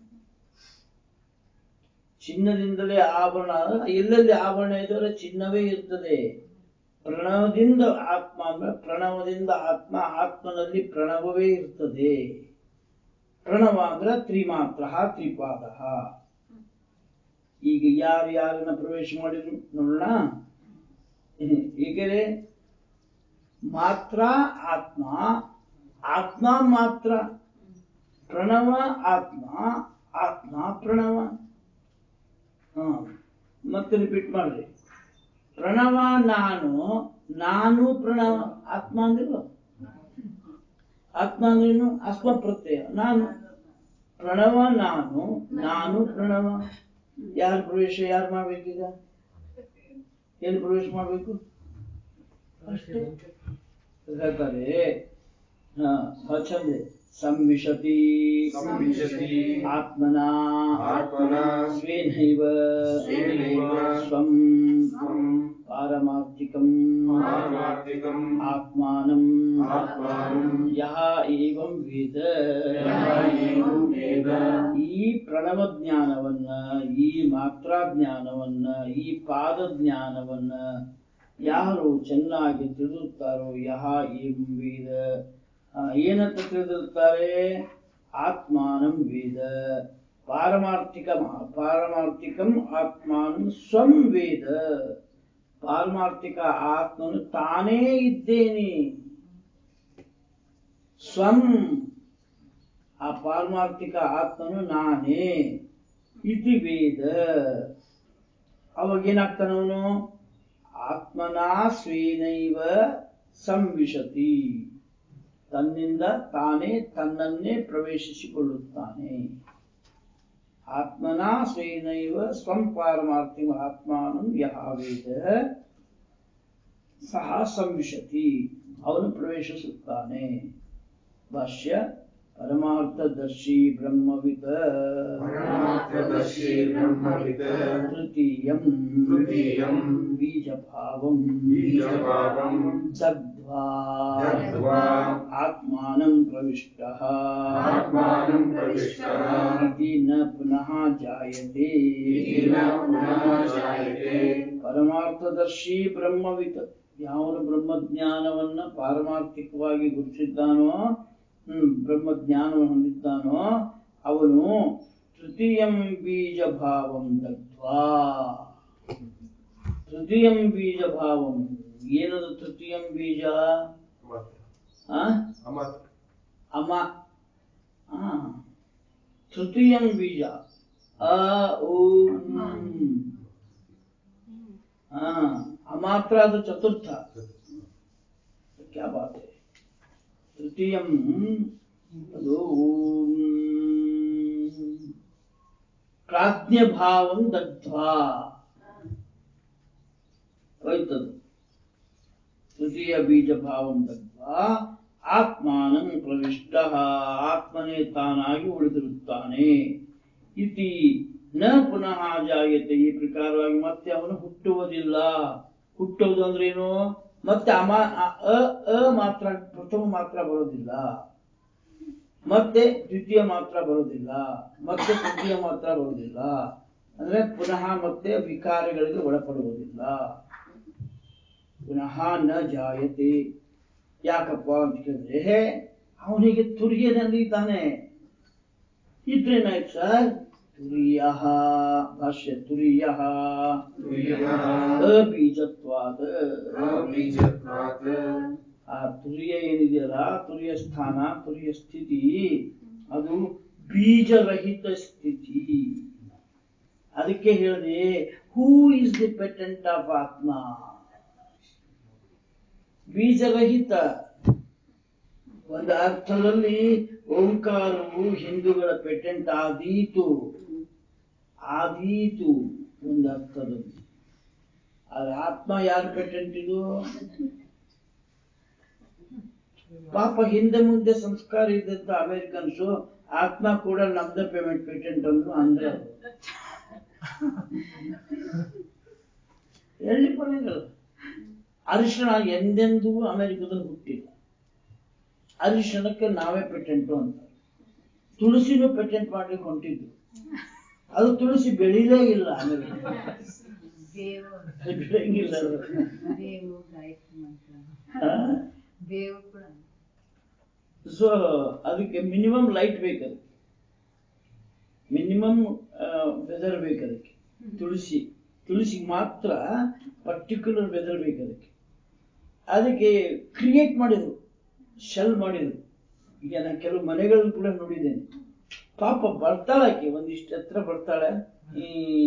ಚಿನ್ನದಿಂದಲೇ ಆಭರಣ ಎಲ್ಲೆಲ್ಲಿ ಆಭರಣ ಇದ್ದರೆ ಚಿನ್ನವೇ ಇರ್ತದೆ ಪ್ರಣವದಿಂದ ಆತ್ಮ ಅಂದ್ರೆ ಪ್ರಣವದಿಂದ ಆತ್ಮ ಆತ್ಮನಲ್ಲಿ ಪ್ರಣವವೇ ಇರ್ತದೆ ಪ್ರಣವ ಅಂದ್ರೆ ತ್ರಿಮಾತ್ರ ತ್ರಿಪಾದ ಈಗ ಯಾರು ಯಾರನ್ನ ಪ್ರವೇಶ ಮಾಡಿದ್ರು ನೋಡೋಣ ಏಕೆಂದ್ರೆ ಮಾತ್ರ ಆತ್ಮ ಆತ್ಮ ಮಾತ್ರ ಪ್ರಣವ ಆತ್ಮ ಆತ್ಮ ಪ್ರಣವ ಹ ಮತ್ತೆ ರಿಪೀಟ್ ಮಾಡ್ರಿ ಪ್ರಣವ ನಾನು ನಾನು ಪ್ರಣವ ಆತ್ಮ ಅಂದಿಲ್ಲ ಆತ್ಮ ಅಂದ್ರೇನು ಆತ್ಮ ಪ್ರತ್ಯಯ ನಾನು ಪ್ರಣವ ನಾನು ನಾನು ಪ್ರಣವ ಯಾರು ಪ್ರವೇಶ ಯಾರು ಮಾಡ್ಬೇಕೀಗ ಎಲ್ಲಿ ಪ್ರವೇಶ ಮಾಡ್ಬೇಕು ಅಷ್ಟೇ ಹೇಳ್ತಾರೆ ಹಾ ಚಂದೆ ಸಂವಿಶತಿ ಸಂವಿಶತಿ ಆತ್ಮನಾ ಆತ್ಮನಾ ಸ್ವೇನೈವ ಸ್ವೇನೈವ ಸ್ವಂ ಸ್ವಂ ಪಾರಮಾರ್ಥಿಕಂ ಪಾರಮಾರ್ಥಿಕಂ ಆತ್ಮಾನಂ ಆತ್ಮಾನಂ ಯಹ ಏವಂ ವೇದ ಯಹ ಏವಂ ವೇದ ಈ ಪ್ರಣವ ಜ್ಞಾನವನ್ನ ಈ ಮಾತ್ರಾ ಜ್ಞಾನವನ್ನ ಈ ಪಾದ ಜ್ಞಾನವನ್ನ ಯಾರು ಚೆನ್ನಾಗಿ ತಿಳಿದುತ್ತಾರೋ ಯಹ ಏವಂ ವೇದ ಆ, ಏನಂತ ತಿಳಿದಿರುತ್ತಾರೆ ಆತ್ಮಾನಂ ವೇದ ಪಾರಮಾರ್ಥಿಕ ಪಾರಮಾರ್ಥಿಕಂ ಆತ್ಮಾನಂ ಸ್ವಂ ವೇದ ಪಾರಮಾರ್ಥಿಕ ಆತ್ಮನು ತಾನೇ ಇದ್ದೇನೆ ಸ್ವಂ ಆ ಪಾರಮಾರ್ಥಿಕ ಆತ್ಮನು ನಾನೇ ಇತಿ ವೇದ ಅವಾಗೇನಾಗ್ತಾನವನು ಆತ್ಮನಾ ಸ್ವೇನೈವ ಸಂವಿಶತಿ ತನ್ನಿಂದ ತಾನೇ ತನ್ನನ್ನೇ ಪ್ರವೇಶಿಸಿಕೊಳ್ಳುತ್ತಾನೆ ಆತ್ಮನಾ ಸ್ವೇನೈವ ಸ್ವಂ ಪಾರಮಾರ್ಥಿಕ ಆತ್ಮಾನಂ ಯಹ ವೇದ ಸಹ ಸಂವಿಶತಿ ಅವನು ಪ್ರವೇಶಿಸುತ್ತಾನೆ ಭಾಷ್ಯ ಪರಮಾರ್ಥದರ್ಶಿ ಬ್ರಹ್ಮವಿದ ಪರಮಾರ್ಥದರ್ಶಿ ಬ್ರಹ್ಮವಿದ ತೃತೀಯಂ ತೃತೀಯಂ ಬೀಜಭಾವಂ ಬೀಜಭಾವಂ ದಗ್ಧ್ವಾ ದಗ್ಧ್ವಾ ಆತ್ಮಾನಂ ಪ್ರವಿಷ್ಟಃ ಆತ್ಮಾನಂ ಪ್ರವಿಷ್ಟಃ ಇತಿ ನ ಪುನಃ ಜಾಯತೆ ಇತಿ ನ ಪುನಃ ಜಾಯತೆ ಪರಮಾರ್ಥದರ್ಶಿ ಬ್ರಹ್ಮವಿತ್ ಯಾವನು ಬ್ರಹ್ಮಜ್ಞಾನವನ್ನ ಪಾರಮಾರ್ಥಿಕವಾಗಿ ಗುರುತಿಸಿದ್ದಾನೋ ಹ್ಮ್ ಬ್ರಹ್ಮಜ್ಞಾನವನ್ನು ಹೊಂದಿದ್ದಾನೋ ಅವನು ತೃತೀಯಂ ಬೀಜ ಭಾವಂ ದಗ್ಧ್ವಾ ತೃತೀಯಂ ಬೀಜ ಭಾವಂ ಏನದು ತೃತೀಯಂ ಬೀಜ ಆ ಅಮರ್ ಅಮ ಆ ತೃತೀಯಂ ಬೀಜ ಅ ಓಂ ಹಾ ಅಮಾತ್ರ ಅದು ಚತುರ್ಥ ಕ್ಯಾ ಬಾತ್ ಹೈ ತೃತೀಯಂ ಅದು ಓಂ ಪ್ರಾಜ್ಞಭಾವಂ ದಗ್ಧ್ವಾ ಹೋಯ್ತದು ತೃತೀಯ ಬೀಜ ಭಾವಂ ದಗ್ಧ್ವಾ ಆತ್ಮಾನಂ ಪ್ರವಿಷ್ಟ ಆತ್ಮನೇ ತಾನಾಗಿ ಉಳಿದಿರುತ್ತಾನೆ ಇತಿ ನ ಪುನಃ ಜಾಯತೆ ಈ ಪ್ರಕಾರವಾಗಿ ಮತ್ತೆ ಅವನು ಹುಟ್ಟುವುದಿಲ್ಲ ಹುಟ್ಟುವುದು ಅಂದ್ರೇನು ಮತ್ತೆ ಅಮ ಅ- ಅ ಅ ಮಾತ್ರ ಪ್ರಥಮ ಮಾತ್ರ ಬರೋದಿಲ್ಲ ಮತ್ತೆ ದ್ವಿತೀಯ ಮಾತ್ರ ಬರೋದಿಲ್ಲ ಮತ್ತೆ ತೃತೀಯ ಮಾತ್ರ ಬರೋದಿಲ್ಲ ಅಂದ್ರೆ ಪುನಃ ಮತ್ತೆ ವಿಕಾರಗಳಿಗೆ ಒಳಪಡುವುದಿಲ್ಲ ಪುನಃ ನ ಜಾಯತೆ ಯಾಕಪ್ಪ ಅಂತ ಕೇಳಿದ್ರೆ ಅವನಿಗೆ ತುರಿಯದಲ್ಲಿ ಇದ್ದಾನೆ ಇದ್ರೇನಾಯ್ತು ಸರ್ ತುರಿಯ ಭಾಷ್ಯ ತುರಿಯ ತುರ್ಯಃ ಅಬೀಜತ್ವಾದ ಅಬೀಜತ್ವಾತ್ ಆ ತುರಿಯ ಏನಿದೆಯಲ್ಲ ತುರಿಯ ಸ್ಥಾನ ತುರಿಯ ಸ್ಥಿತಿ ಅದು ಬೀಜರಹಿತ ಸ್ಥಿತಿ ಅದಕ್ಕೆ ಹೇಳಿದೆ who is the patent of atma ಬೀಜರಹಿತ ಒಂದು ಅರ್ಥದಲ್ಲಿ ಓಂಕಾರವು ಹಿಂದೂಗಳ ಪೆಟೆಂಟ್ ಆದೀತು ಆದೀತು ಒಂದು ಅರ್ಥದಲ್ಲಿ ಆದ್ರೆ ಆತ್ಮ ಯಾರ ಪೆಟೆಂಟ್ ಇದು ಪಾಪ ಹಿಂದೆ ಮುಂದೆ ಸಂಸ್ಕಾರ ಇದ್ದಂತ ಅಮೆರಿಕನ್ಸು ಆತ್ಮ ಕೂಡ ನಮ್ದ ಪೇಮೆಂಟ್ ಪೇಟೆಂಟ್ ಅಂದ್ರು ಅಂದ್ರೆ ಎಲ್ಲಿ ಬರಂಗಿಲ್ಲ ಅರಿಶಿಣ ಎಂದೆಂದೂ ಅಮೆರಿಕದಲ್ಲಿ ಹುಟ್ಟಿಲ್ಲ ಅರಿಶಿಣಕ್ಕೆ ನಾವೇ ಪೇಟೆಂಟು ಅಂತ ತುಳಸಿನೂ ಪೇಟೆಂಟ್ ಮಾಡ್ಲಿಕ್ಕೆ ಹೊಂಟಿದ್ದು ಅದು ತುಳಸಿ ಬೆಳಿಲೇ ಇಲ್ಲ ಅಮೆರಿಕ ದೇವು ಬೆಳೆಯಂಗಿಲ್ಲ ಅದು. ದೇವು ಗಾಯತ್ರಿ ಮಂತ್ರ ಆ? ದೇವು ಕೂಡ ಸೊ ಅದಕ್ಕೆ ಮಿನಿಮಮ್ ಲೈಟ್ ಬೇಕು ಅದಕ್ಕೆ ಮಿನಿಮಮ್ ವೆದರ್ ಬೇಕು ಅದಕ್ಕೆ ತುಳಸಿ ತುಳಸಿಗೆ ಮಾತ್ರ ಪರ್ಟಿಕ್ಯುಲರ್ ವೆದರ್ ಬೇಕು ಅದಕ್ಕೆ ಅದಕ್ಕೆ ಕ್ರಿಯೇಟ್ ಮಾಡಿದ್ರು ಶೆಲ್ ಮಾಡಿದ್ರು ಈಗ ನಾನು ಕೆಲವು ಮನೆಗಳನ್ನು ಕೂಡ ನೋಡಿದ್ದೇನೆ ಪಾಪ ಬರ್ತಾಳೆ ಆಕೆ ಒಂದಿಷ್ಟು ಹತ್ರ ಬರ್ತಾಳೆ ಈ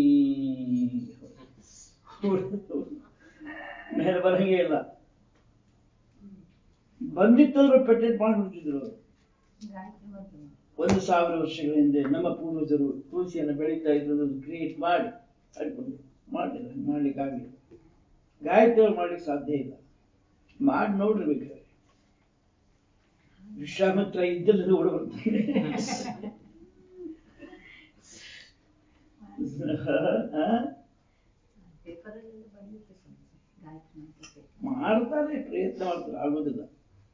ಮೇಲೆ ಬರಂಗೇ ಇಲ್ಲ ಬಂದಿತ್ತಂದ್ರೆ ಪೇಟೆಂಟ್ ಮಾಡಿಬಿಡ್ತಿದ್ರು ಅವ್ರು. ಗಾಯತ್ರಿ ಮಂತ್ರ ಒಂದು ಸಾವಿರ ವರ್ಷಗಳ ಹಿಂದೆ ನಮ್ಮ ಪೂರ್ವಜರು ತುಳಸಿಯನ್ನು ಬೆಳೀತಾ ಇದ್ರು ಕ್ರಿಯೇಟ್ ಮಾಡಿ ಅಡ್ಕೊಂಡು ಮಾಡಲಿಲ್ಲ ಮಾಡ್ಲಿಕ್ಕೆ ಆಗಲಿಲ್ಲ ಗಾಯತ್ರಿ ಅವ್ರು ಮಾಡ್ಲಿಕ್ಕೆ ಸಾಧ್ಯ ಇಲ್ಲ ಮಾಡಿ ನೋಡ್ರಿ ಬೇಕಾದ್ರೆ ವಿಶ್ವಾಮಿತ್ರ ಇದ್ದಲ್ಲ ಓಡ ಬರ್ತಾರೆ ಆ? ಪೇಪರಲ್ಲೆಲ್ಲ ಬಂದಿತ್ತು ಸ್ವಾಮಿ ಗಾಯತ್ರಿ ಮಂತ್ರ paper. ಮಾಡ್ತಾರೆ ಪ್ರಯತ್ನ ಮಾಡ್ತಾರೆ ಆಗೋದಿಲ್ಲ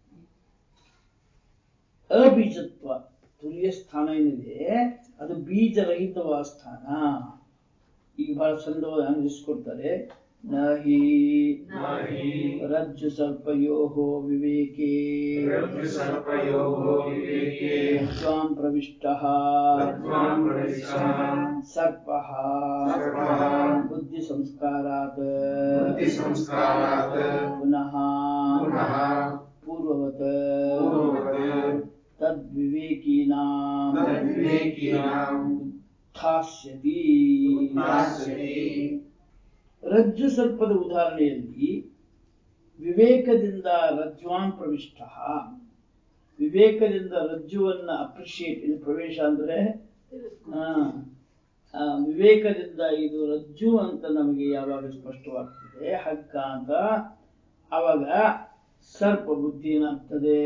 ಅಬೀಜತ್ವ ತುರಿಯ ಸ್ಥಾನ ಏನಿದೆ ಅದು ಬೀಜರಹಿತವಾದ ಸ್ಥಾನ ಈಗ ಬಹಳ ಚಂದವಾಗಿ ಅಂದಿಸ್ಕೊಡ್ತಾರೆ ನಹಿ ನಹಿ ರಜ್ಜು ಸರ್ಪಯೋ ವಿವೇಕೆ ರಜ್ಜುಸರ್ಪಯೋಃ ವಿವೇಕೆ ತ್ವಾಂ ಪ್ರವಿಷ್ಟ ತತ್ವಾಂ ಪ್ರವಿಷ್ಟಃ ಸರ್ಪಃ ಸರ್ಪಃ ಬುದ್ಧಿ ಸಂಸ್ಕಾರಾತ್ ಬುದ್ಧಿಸಂಸ್ಕಾರಾತ್ ಪುನಃ ಪುನಃ ಪೂರ್ವವತ್ ಪೂರ್ವವತ್ ತದ್ವಿವೇಕೀನಾಂ ತದ್ವಿವೇಕೀನಾಂ ಉತ್ಥಾಸ್ಯತಿ ಉತ್ಥಾಸ್ಯತಿ. ರಜ್ಜು ಸರ್ಪದ ಉದಾಹರಣೆಯಲ್ಲಿ ವಿವೇಕದಿಂದ ರಜ್ವಾನ್ ಪ್ರವಿಷ್ಟ ವಿವೇಕದಿಂದ ರಜ್ಜುವನ್ನ ಅಪ್ರಿಶಿಯೇಟ್ ಇದು ಪ್ರವೇಶ ಅಂದ್ರೆ ಆ, ಆ, ವಿವೇಕದಿಂದ ಇದು ರಜ್ಜು ಅಂತ ನಮಗೆ ಯಾವಾಗ ಸ್ಪಷ್ಟವಾಗ್ತದೆ ಹಗ್ಗ ಅಂತ ಅವಾಗ ಸರ್ಪ ಬುದ್ಧಿ ಏನಾಗ್ತದೆ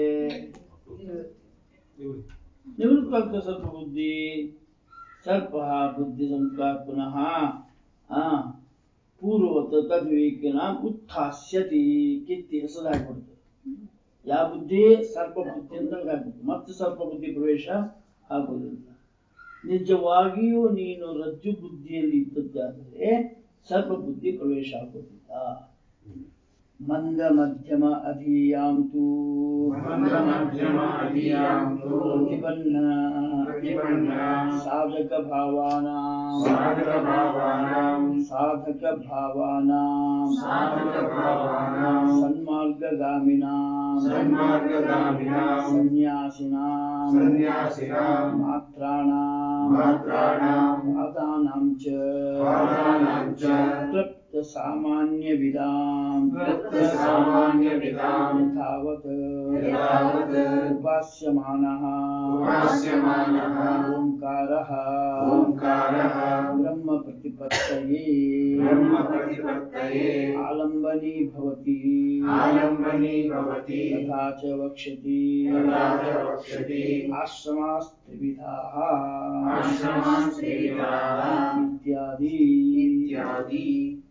ನಿವೃತ್ತವಾಗ್ತದೆ ಸರ್ಪ ಬುದ್ಧಿ ಸರ್ಪ ಬುದ್ಧಿ ಸಂಸ್ಕಾರ ಪುನಃ ಆ ಪೂರ್ವವತ್ ತದ್ವಿವೇಕಿನ ಉತ್ಥಾಸ್ಯತಿ ಕಿತ್ತಿ ಹೆಸರಾಗ್ಬಿಡ್ತದೆ ಯಾವ ಬುದ್ಧಿ ಸರ್ಪ ಬುದ್ಧಿ ಅಂತ ಆಗ್ಬಿಡ್ತದೆ ಮತ್ತೆ ಸರ್ಪ ಬುದ್ಧಿ ಪ್ರವೇಶ ಆಗುವುದಿಲ್ಲ ನಿಜವಾಗಿಯೂ ನೀನು ರಜ್ಜು ಬುದ್ಧಿಯಲ್ಲಿ ಇದ್ದದ್ದಾದರೆ ಸರ್ಪ ಬುದ್ಧಿ ಪ್ರವೇಶ ಆಗುವುದಿಲ್ಲ ಮಂದ ಮಧ್ಯಮ ಅಧೀಯಾಂತು ಮಂದ ಮಧ್ಯಮ ಅಧೀಯಾಂತು ಪ್ರತಿಪನ್ನ ಪ್ರತಿಪನ್ನ ಸಾಧಕ ಭಾವಾನಾಂ ಸಾಧಕ ಭಾವಾನಾಂ ಸಾಧಕ ಭಾವಾನಾಂ ಸಾಧಕ ಭಾವಾನಾಂ ಸನ್ಮಾರ್ಗಗಾಮಿನಾಂ ಸನ್ಮಾರ್ಗಗಾಮಿನಾಂ ಸನ್ಯಾಸಿನಾಂ ಸನ್ಯಾಸಿನಾಂ ಮಾತ್ರಾಣಾಂ ಮಾತ್ರಾಣಾಂ ಪಾದಾನಾಂ ಚ ಪಾದಾನಾಂ ಚ ಕ್ಲಪ್ತ ಸಾಮಾನ್ಯವಿದಾಂ ಕ್ಲಪ್ತ ಸಾಮಾನ್ಯವಿದಾಂ ಯಥಾವತ್ ಯಥಾವತ್ ಉಪಾಸ್ಯಮಾನಃ ಉಪಾಸ್ಯಮಾನಃ ಓಂಕಾರಃ ಓಂಕಾರಃ ಬ್ರಹ್ಮ ಪ್ರತಿಪತ್ತಯೇ ಬ್ರಹ್ಮ ಪ್ರತಿಪತ್ತಯೇ ಆಲಂಬನಿ ಭವತಿ ಆಲಂಬನಿ ಭವತಿ ತಥಾ ಚ ವಕ್ಷ್ಯತಿ ತಥಾ ಚ ವಕ್ಷ್ಯತಿ ಆಶ್ರಮಾಸ್ತ್ರಿವಿಧಾಃ ಆಶ್ರಮಾಸ್ತ್ರಿವಿಧಾಃ ಇತ್ಯಾದಿ ಇತ್ಯಾದಿ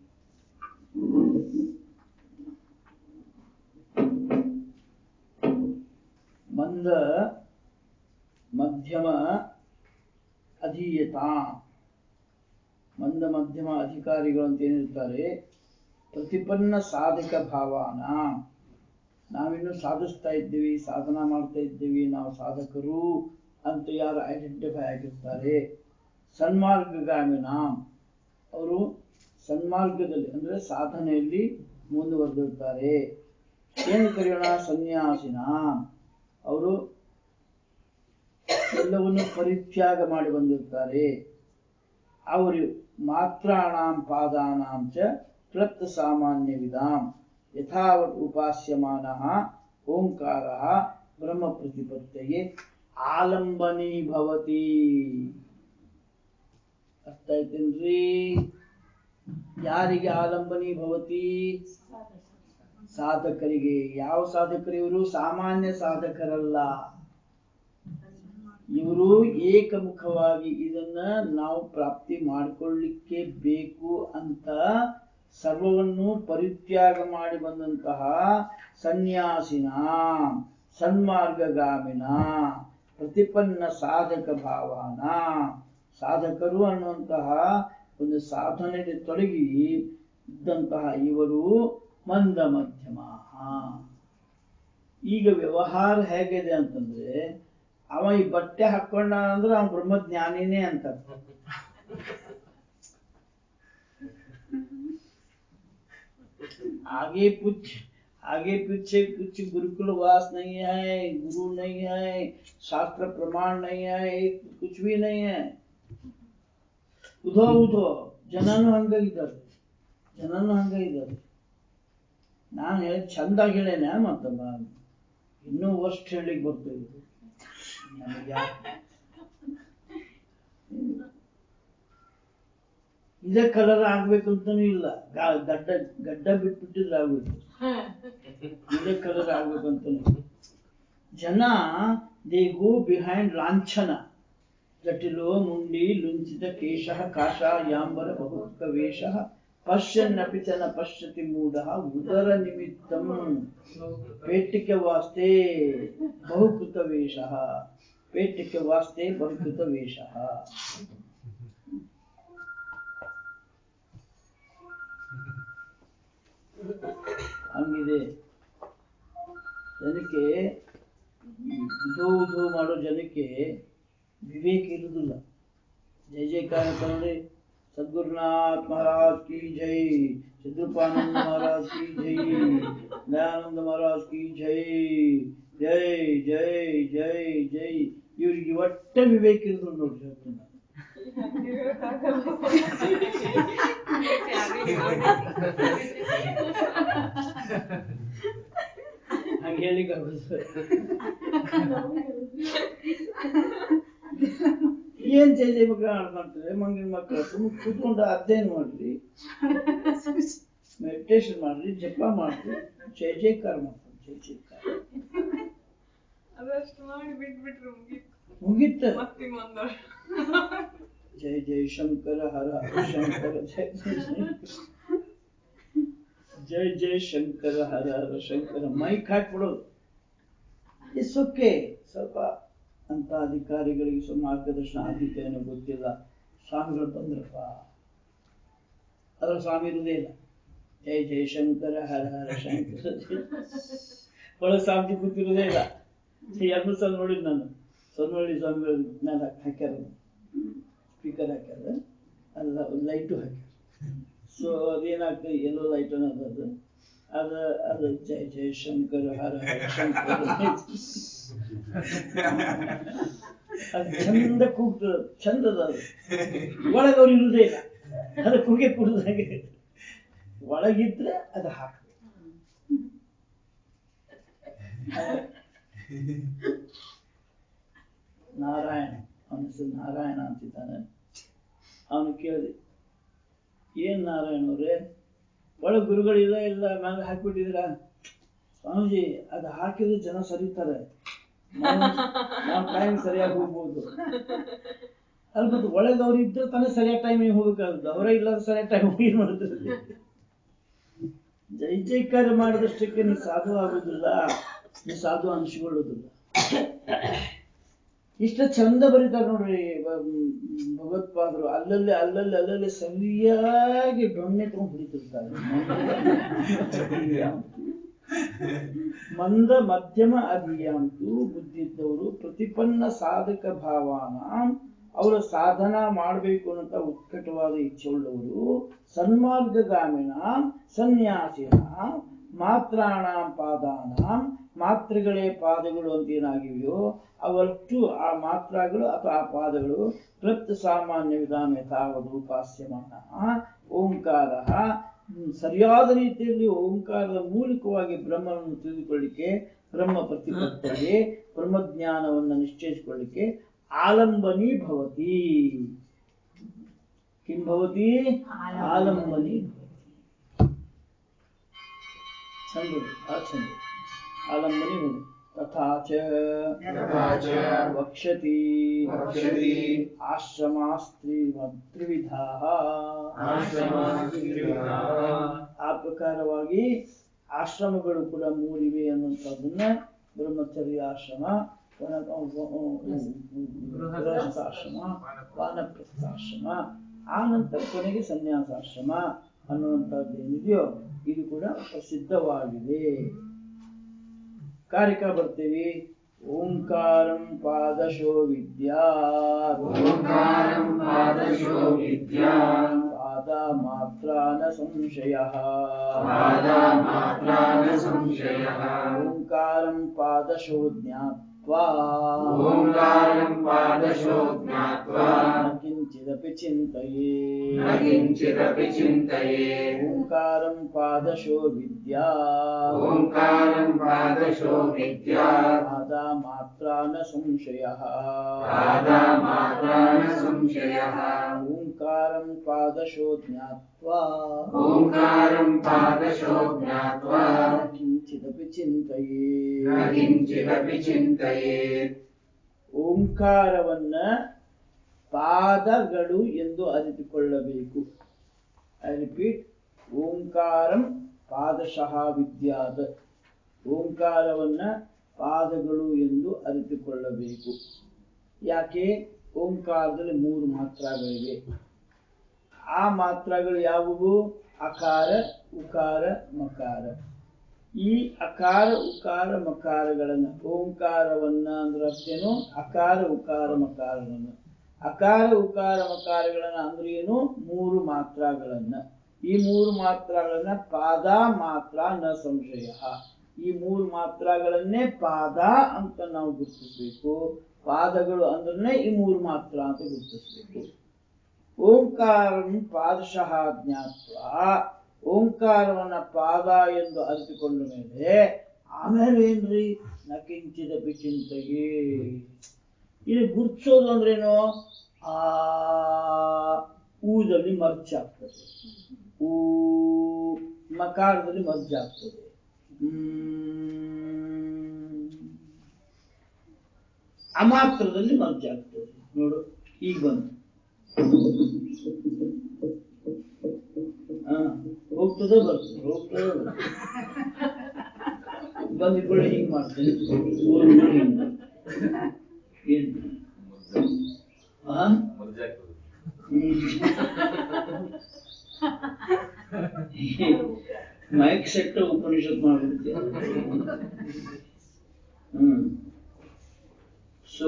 ಮಂದ ಮಧ್ಯಮ ಅಧೀಯತ ಮಂದ ಮಧ್ಯಮ ಅಧಿಕಾರಿಗಳು ಅಂತ ಏನಿರ್ತಾರೆ ಪ್ರತಿಪನ್ನ ಸಾಧಕ ಭಾವನ ನಾವಿನ್ನು ಸಾಧಿಸ್ತಾ ಇದ್ದೀವಿ ಸಾಧನಾ ಮಾಡ್ತಾ ಇದ್ದೀವಿ ನಾವು ಸಾಧಕರು ಅಂತ ಯಾರು ಐಡೆಂಟಿಫೈ ಆಗಿರ್ತಾರೆ ಸನ್ಮಾರ್ಗಗಾಮಿನಾಂ ಅವರು ಸನ್ಮಾರ್ಗದಲ್ಲಿ ಅಂದ್ರೆ ಸಾಧನೆಯಲ್ಲಿ ಮುಂದುವರೆದಿರ್ತಾರೆ ಏನು ಕರೆಯೋಣ ಸನ್ಯಾಸಿನ ಅವರು ಎಲ್ಲವನ್ನು ಪರಿತ್ಯಾಗ ಮಾಡಿ ಬಂದಿರ್ತಾರೆ ಅವರು ಮಾತ್ರಾಣಾಂ ಪಾದಾನಾಂ ಚ ಕ್ಲಪ್ತ ಸಾಮಾನ್ಯ ವಿಧಾಂ ಯಥಾವತ್ ಉಪಾಸ್ಯಮಾನಃ ಓಂಕಾರಃ ಬ್ರಹ್ಮ ಪ್ರತಿಪತ್ತಯೇ ಆಲಂಬನಿ ಭವತಿ ಅರ್ಥ ಆಯ್ತೇನ್ರಿ ಯಾರಿಗೆ ಆಲಂಬನಿ ಭವತಿ ಸಾಧಕರಿಗೆ ಯಾವ ಸಾಧಕರು ಇವರು ಸಾಮಾನ್ಯ ಸಾಧಕರಲ್ಲ ಇವರು ಏಕಮುಖವಾಗಿ ಇದನ್ನ ನಾವು ಪ್ರಾಪ್ತಿ ಮಾಡಿಕೊಳ್ಳಿಕ್ಕೆ ಬೇಕು ಅಂತ ಸರ್ವವನ್ನು ಪರಿತ್ಯಾಗ ಮಾಡಿ ಬಂದಂತಹ ಸನ್ಯಾಸಿನ ಸನ್ಮಾರ್ಗಗಾಮಿನ ಪ್ರತಿಪನ್ನ ಸಾಧಕ ಭಾವನ ಸಾಧಕರು ಅನ್ನುವಂತಹ ಒಂದು ಸಾಧನೆಗೆ ತೊಡಗಿ ಇದ್ದಂತಹ ಇವರು ಮಂದ ಮಧ್ಯಮ ಈಗ ವ್ಯವಹಾರ ಹೇಗಿದೆ ಅಂತಂದ್ರೆ ಅವ ಈ ಬಟ್ಟೆ ಹಾಕೊಂಡ ಅಂದ್ರೆ ಅವನ್ ಬ್ರಹ್ಮಜ್ಞಾನಿನೇ ಅಂತ आगे कुछ आगे पीछे कुछ गुरुकुलवास नहीं है गुरु नहीं है शास्त्र प्रमाण नहीं है एक कुछ भी नहीं है ಉಧೋ ಉಧೋ ಜನನು ಹಂಗ ಇದ್ದಾರೆ ಜನನು ಹಂಗ ಇದ್ದಾರೆ ನಾನು ಹೇಳಿ ಚಂದಾಗಿ ಹೇಳೇನೆ ಮತ್ತಮ್ಮ ಇನ್ನೂ ವರ್ಷ ಹೇಳಿಕ್ ಬರ್ತದೆ ನನಗೆ ಯಾಕೆ? ಇದೇ ಕಲರ್ ಆಗ್ಬೇಕಂತನೂ ಇಲ್ಲ ಗಾ- ಗಡ್ಡ ಗಡ್ಡ ಬಿಟ್ಬಿಟ್ಟಿದ್ರೆ ಆಗ್ಬೇಕು ಇದೇ ಕಲರ್ ಆಗ್ಬೇಕಂತನೂ ಜನ ದೇ ಗೋ ಬಿಹೈಂಡ್ ಲಾಂಛನ ಜಟಿಲೋ ಮುಂಡಿ ಲುಂಚಿತ ಕೇಶ ಕಾಶ ಯಾಂಬರ ಬಹುಕ ವೇಷ ಪಶ್ಯನ್ನಪಿ ಚ ನ ಪಶ್ಯತಿ ಮೂಢ ಉದರ ನಿಮಿತ್ತಂ ಪೇಟಿಕೆ ವಾಸ್ತೆ ಬಹುಕೃತ ವೇಷ ಪೇಟಿಕೆ ವಾಸ್ತೆ ಬಹುಕೃತ ವೇಷ ಹಂಗಿದೆ ಜನಕ್ಕೆ ಉಧೋ ಉಧೋ ಮಾಡೋ ಜನಕ್ಕೆ ವಿವೇಕ ಇರುವುದಿಲ್ಲ ಜಯ ಜಯಕಾರ ಕನ್ನಡಿ ಸದ್ಗುರುನಾಥ್ ಮಹಾರಾಜ್ ಕಿ ಜೈ ಸಿದ್ಧೂಪಾನಂದ ಮಹಾರಾಜ್ ಕಿ ಜೈ ದಯಾನಂದ ಮಹಾರಾಜ್ ಕಿ ಜೈ ಜೈ ಜೈ ಜೈ ಜೈ ಇವ್ರಿಗೆ ಒಟ್ಟೆ ವಿವೇಕ ಇರುದಿಲ್ಲ ನೋಡ್ರಿ ಹೇಳ್ತೀನಿ ನಾನು. ಹಂಗೆ ಹೇಳಿಕ್ಕೆ ಆಗುದಿಲ್ಲ. ಏನ್ ಜೈ ಜೈ ಮಕ್ಕಳು ಆಡ್ಕೊಂತಾರೆ ಮಂಗಿನ ಮಕ್ಕಳು ಸುಮ್ಮನೆ ಕೂತ್ಕೊಂಡು ಅಧ್ಯಯನ ಮಾಡ್ರಿ ಮೆಡಿಟೇಷನ್ ಮಾಡ್ರಿ ಜಪ ಮಾಡ್ರಿ ಜೈ ಜೈಕಾರ ಮಾಡ್ತಾರೆ ಜೈ ಜೈಕಾರ ಅದಷ್ಟು ಮಾಡಿ ಬಿಟ್ಬಿಟ್ರು ಮುಗೀತು ಮುಗೀತ ಮತ್ತೆ ಇನ್ನೊಂದು ಜೈ ಜೈ ಶಂಕರ ಹರ ಹರ ಶಂಕರ ಜೈ ಜೈ ಶಂಕರ. ಜೈ ಜೈ ಶಂಕರ ಹರ ಹರ ಶಂಕರ ಮೈಕ್ ಹಾಕ್ಬಿಡೋದು ಇಟ್ಸ್ ಓಕೆ ಸ್ವಲ್ಪ ಅಂತ ಅಧಿಕಾರಿಗಳಿಗೆ ಸ್ವಲ್ಪ ಮಾರ್ಗದರ್ಶನ ಆದಿತ್ಯ ಏನೋ ಗೊತ್ತಿಲ್ಲ ಸ್ವಾಮಿಗಳು ಬಂದ್ರಪ್ಪ ಅದ್ರ ಸ್ವಾಮಿ ಇರುವುದೇ ಇಲ್ಲ ಜೈ ಜೈ ಶಂಕರ ಹರ ಹರ ಶಂಕರ ಒಳಗೆ ಸ್ವಾಮಿ ಕೂತಿರುವುದೇ ಇಲ್ಲ ಎರಡು ಸಲ ನೋಡಿದ್ ನಾನು ಸೊನ್ನಳ್ಳಿ ಸ್ವಾಮಿಗಳ ಮೇಲೆ ಹಾಕ್ಯಾರ ಸ್ಪೀಕರ್ ಹಾಕ್ಯಾರ ಅಲ್ಲ ಲೈಟು ಹಾಕ್ಯಾರ ಸೊ ಅದೇನಾಗ್ತದೆ ಎಲ್ಲೋ ಲೈಟ್ ಅನ್ನೋದು ಅದು ಅದು ಅದು ಜೈ ಜೈ ಶಂಕರ ಹರ ಹರ ಶಂಕರ ಅದು ಚಂದ ಕೂಗ್ತದ ಚಂದದ ಅದು ಒಳಗೆ ಅವ್ರು ಇರುವುದೇ ಇಲ್ಲ ಅದು ಕೂಗೆ ಕುಡಿದಾಗೆ ಒಳಗಿದ್ರೆ ಅದು ಹಾಕ್ಬೇಕು ನಾರಾಯಣ ಅವನ ಹೆಸರು ನಾರಾಯಣ ಅಂತಿದ್ದಾನೆ ಅವನು ಕೇಳಿದೆ ಏನ್ ನಾರಾಯಣ ಅವ್ರೆ ಒಳಗೆ ಗುರುಗಳಿಲ್ಲ ಇಲ್ಲ ಮೇಲೆ ಹಾಕ್ಬಿಟ್ಟಿದ್ದೀರಾ ಸ್ವಾಮೀಜಿ ಅದು ಹಾಕಿದ್ರೆ ಜನ ಸರಿತಾರೆ ನಾವು ಟೈಮ್ ಸರಿಯಾಗಿ ಹೋಗ್ಬೋದು ಅಲ್ಲಿ ಮತ್ತೆ ಒಳಗೆ ಅವ್ರು ಇದ್ರೆ ತಾನೇ ಸರಿಯಾಗಿ ಟೈಮಿಗೆ ಹೋಗ್ಬೇಕಾಗುತ್ತೆ ಅವರೇ ಇಲ್ಲ ಸರಿಯಾಗಿ ಟೈಮ್ ಹೋಗಿ ಮಾಡಿದ್ರೆ ಜೈ ಜೈಕಾರ ಮಾಡಿದಷ್ಟಕ್ಕೆ ನೀ ಸಾಧು ಆಗುದಿಲ್ಲ ನೀ ಸಾಧು ಅನಿಸಿಕೊಳ್ಳುವುದಿಲ್ಲ ಇಷ್ಟ ಚಂದ ಬರೀತಾರೆ ನೋಡ್ರಿ ಬ- ಭಗವತ್ಪಾದರು ಅಲ್ಲಲ್ಲಿ ಅಲ್ಲಲ್ಲಿ ಅಲ್ಲಲ್ಲಿ ಸರಿಯಾಗಿ ಡೊಣ್ಣೆ ತಗೊಂಡು ಹೊಡಿತಿರ್ತಾರೆ ಮಂದ ಮಧ್ಯಮ ಅಧಿಯಾಂತು ಬುದ್ಧಿ ಇದ್ದವರು ಪ್ರತಿಪನ್ನ ಸಾಧಕ ಭಾವಾನ ಅವರು ಸಾಧನ ಮಾಡಬೇಕು ಅನ್ನೋ ಉತ್ಕಟವಾದ ಇಚ್ಛೆಯುಳ್ಳವರು ಸನ್ಮಾರ್ಗಗಾಮಿನ ಸನ್ಯಾಸಿನ ಮಾತ್ರಾಣಾಂ ಪಾದಾನಾಂ ಮಾತ್ರೆಗಳೇ ಪಾದಗಳು ಅಂತ ಏನಾಗಿವೆಯೋ ಅವಷ್ಟು ಆ ಮಾತ್ರಗಳು ಅಥವಾ ಆ ಪಾದಗಳು ಕೃತ್ ಸಾಮಾನ್ಯ ವಿಧಾನ ಯಥಾವದು ಉಪಾಸ್ಯಮಾನ ಓಂಕಾರ ಸರಿಯಾದ ರೀತಿಯಲ್ಲಿ ಓಂಕಾರದ ಮೂಲಕವಾಗಿ ಬ್ರಹ್ಮನನ್ನು ತಿಳಿದುಕೊಳ್ಳಿಕ್ಕೆ ಬ್ರಹ್ಮ ಪ್ರತಿಪತ್ತಿಗೆ ಬ್ರಹ್ಮಜ್ಞಾನವನ್ನು ನಿಶ್ಚಯಿಸಿಕೊಳ್ಳಿಕ್ಕೆ ಆಲಂಬನಿ ಭವತಿ ಕಿಂ ಭವತಿ ಆಲಂಬನಿ ಚಂದ ಆ ಚಂದ ಆಲಂಬನಿ ಭವತಿ ತಥಾ ಚ तथा च ವಕ್ಷತಿ वक्षति ಆಶ್ರಮಾಸ್ತ್ರಿ ತ್ರಿವಿಧಾ आश्रमास्त्रिविधाः ಆ ಪ್ರಕಾರವಾಗಿ ಆಶ್ರಮಗಳು ಕೂಡ ಮೂರಿವೆ ಅನ್ನುವಂಥದ್ದನ್ನ ಬ್ರಹ್ಮಚರ್ಯ ಆಶ್ರಮ ವನ- ಗೃಹಸ್ಥಾಶ್ರಮ ವಾನಪ್ರಸ್ಥಾಶ್ರಮ ಆ ನಂತರ ಕೊನೆಗೆ ಸನ್ಯಾಸಾಶ್ರಮ ಅನ್ನುವಂಥದ್ದು ಏನಿದೆಯೋ ಇದು ಕೂಡ ಪ್ರಸಿದ್ಧವಾಗಿದೆ ಕಾರ್ಯಕ ಬರ್ತೀವಿ ಓಂಕಾರಂ ಪಾದಶೋ ವಿದ್ಯಾ ओङ्कारं पादशो विद्या ಪಾದ ಮಾತ್ರ ನ ಸಂಶಯ पादामात्रा न संशयः ಓಂಕಾರಂ ಪಾದಶೋ ಜ್ಞಾತ್ವಾ ओङ्कारं पादशो ज्ञात्वा ನ ಕಿಂಚಿದಪಿ ಚಿಂತಯೇ न किञ्चिदपि चिन्तयेत् ಓಂಕಾರಂ ಪಾದಶೋ ವಿದ್ಯಾ ओङ्कारं पादशो विद्या ಪಾದ ಮಾತ್ರ ನ ಸಂಶಯ पादामात्रा न संशयः ಓಂಕಾರಂ ಪಾದಶೋ ಜ್ಞಾತ್ವಾ ओङ्कारं पादशो ज्ञात्वा ನ ಕಿಂಚಿದಪಿ ಚಿಂತಯೇ न किञ्चिदपि चिन्तयेत् ಓಂಕಾರವನ್ನ ಪಾದಗಳು ಎಂದು ಅರಿತುಕೊಳ್ಳಬೇಕು ಐ ರಿಪೀಟ್ ಓಂಕಾರಂ ಪಾದಶಃ ವಿದ್ಯಾದ ಓಂಕಾರವನ್ನ ಪಾದಗಳು ಎಂದು ಅರಿತುಕೊಳ್ಳಬೇಕು ಯಾಕೆ ಓಂಕಾರದಲ್ಲಿ ಮೂರು ಮಾತ್ರಗಳಿವೆ ಆ ಮಾತ್ರಗಳು ಯಾವುವು ಅಕಾರ ಉಕಾರ ಮಕಾರ ಈ ಅಕಾರ ಉಕಾರ ಮಕಾರಗಳನ್ನ ಓಂಕಾರವನ್ನ ಅಂದ್ರೆ ಅಷ್ಟೇನು ಅಕಾರ ಉಕಾರ ಮಕಾರಗಳನ್ನ ಅಕಾರ ಉಕಾರ ಮಕಾರಗಳನ್ನ ಅಂದ್ರೆ ಏನು ಮೂರು ಮಾತ್ರಗಳನ್ನ ಈ ಮೂರು ಮಾತ್ರಗಳನ್ನ ಪಾದ ಮಾತ್ರ ನ ಸಂಶಯ ಈ ಮೂರು ಮಾತ್ರಗಳನ್ನೇ ಪಾದ ಅಂತ ನಾವು ಗುರುತಿಸ್ಬೇಕು ಪಾದಗಳು ಅಂದ್ರೆ ಈ ಮೂರು ಮಾತ್ರ ಅಂತ ಗುರುತಿಸ್ಬೇಕು ಓಂಕಾರಂ ಪಾದಶಃ ಜ್ಞಾತ್ವ ಓಂಕಾರವನ್ನ ಪಾದ ಎಂದು ಅರಿತುಕೊಂಡ ಮೇಲೆ ಆಮೇಲೆ ಏನ್ರಿ ನಕಿಂಚಿದಪಿ ಚಿಂತೆಗೆ ಇದು ಗುರ್ತಿಸೋದು ಅಂದ್ರೇನು ಆ ಊದಲ್ಲಿ ಮರ್ಜ್ ಆಗ್ತದೆ ಊ ಮಕಾರದಲ್ಲಿ ಮರ್ಜ್ ಆಗ್ತದೆ ಹ್ಮ್. ಅಮಾತ್ರದಲ್ಲಿ ಮರ್ಜ್ ಆಗ್ತದೆ ನೋಡು ಈಗ ಬಂತು ಹಾ ಹೋಗ್ತದೆ ಬರ್ತದೆ ಹೋಗ್ತದೆ ಬರ್ತದೆ ಬಂದಿಕೊಳ್ಳಿ ಹಿಂಗ್ ಮಾಡ್ತೇನೆ ಹೋದ್ಮೇಲೆ ಹಿಂಗ್ ಮಾಡ್ತೇನೆ. ಏನ್ ಹಾ ಮೈಕ್ ಸೆಟ್ ಉಪನಿಷತ್ ಮಾಡ್ಬಿಡ್ತೀಯ ಹ್ಮ್ ಸೊ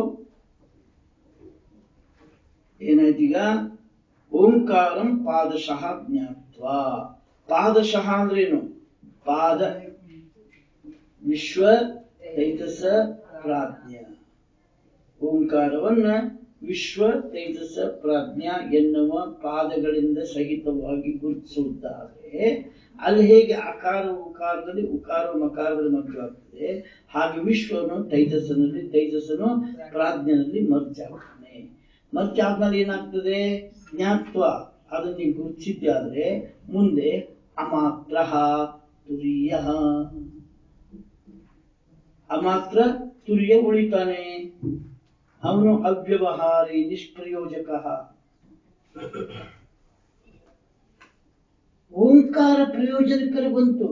ಏನಾಯ್ತೀಗ ಓಂಕಾರಂ ಪಾದಶಃ ಜ್ಞಾತ್ವ ಪಾದಶಃ ಅಂದ್ರೇನು ಪಾದ ವಿಶ್ವ ತೈಜಸ ಪ್ರಾಜ್ಞ ಓಂಕಾರವನ್ನ ವಿಶ್ವ ತೈಜಸ ಪ್ರಾಜ್ಞ ಎನ್ನುವ ಪಾದಗಳಿಂದ ಸಹಿತವಾಗಿ ಗುರುತಿಸುವುದಾದರೆ ಅಲ್ಲಿ ಹೇಗೆ ಅಕಾರ ಉಕಾರದಲ್ಲಿ ಉಕಾರ ಮಕಾರದಲ್ಲಿ ಮಗ್ಗವಾಗ್ತದೆ ಹಾಗೆ ವಿಶ್ವನು ತೈಜಸ್ಸನಲ್ಲಿ ತೈಜಸ್ಸನು ಪ್ರಾಜ್ಞನಲ್ಲಿ ಮರ್ಜ್ ಆಗ್ತಾನೆ ಮರ್ಜ್ ಆದ್ಮೇಲೆ ಏನಾಗ್ತದೆ ಜ್ಞಾತ್ವ ಅದನ್ನ ನೀವು ಗುರುತಿಸಿದ್ದೆ ಆದ್ರೆ ಮುಂದೆ ಅಮಾತ್ರ ತುರಿಯ ಅಮಾತ್ರ ತುರಿಯ ಉಳಿತಾನೆ ಅವನು ಅವ್ಯವಹಾರಿ ನಿಷ್ಪ್ರಯೋಜಕ ಓಂಕಾರ ಪ್ರಯೋಜನಕರ ಬಂತು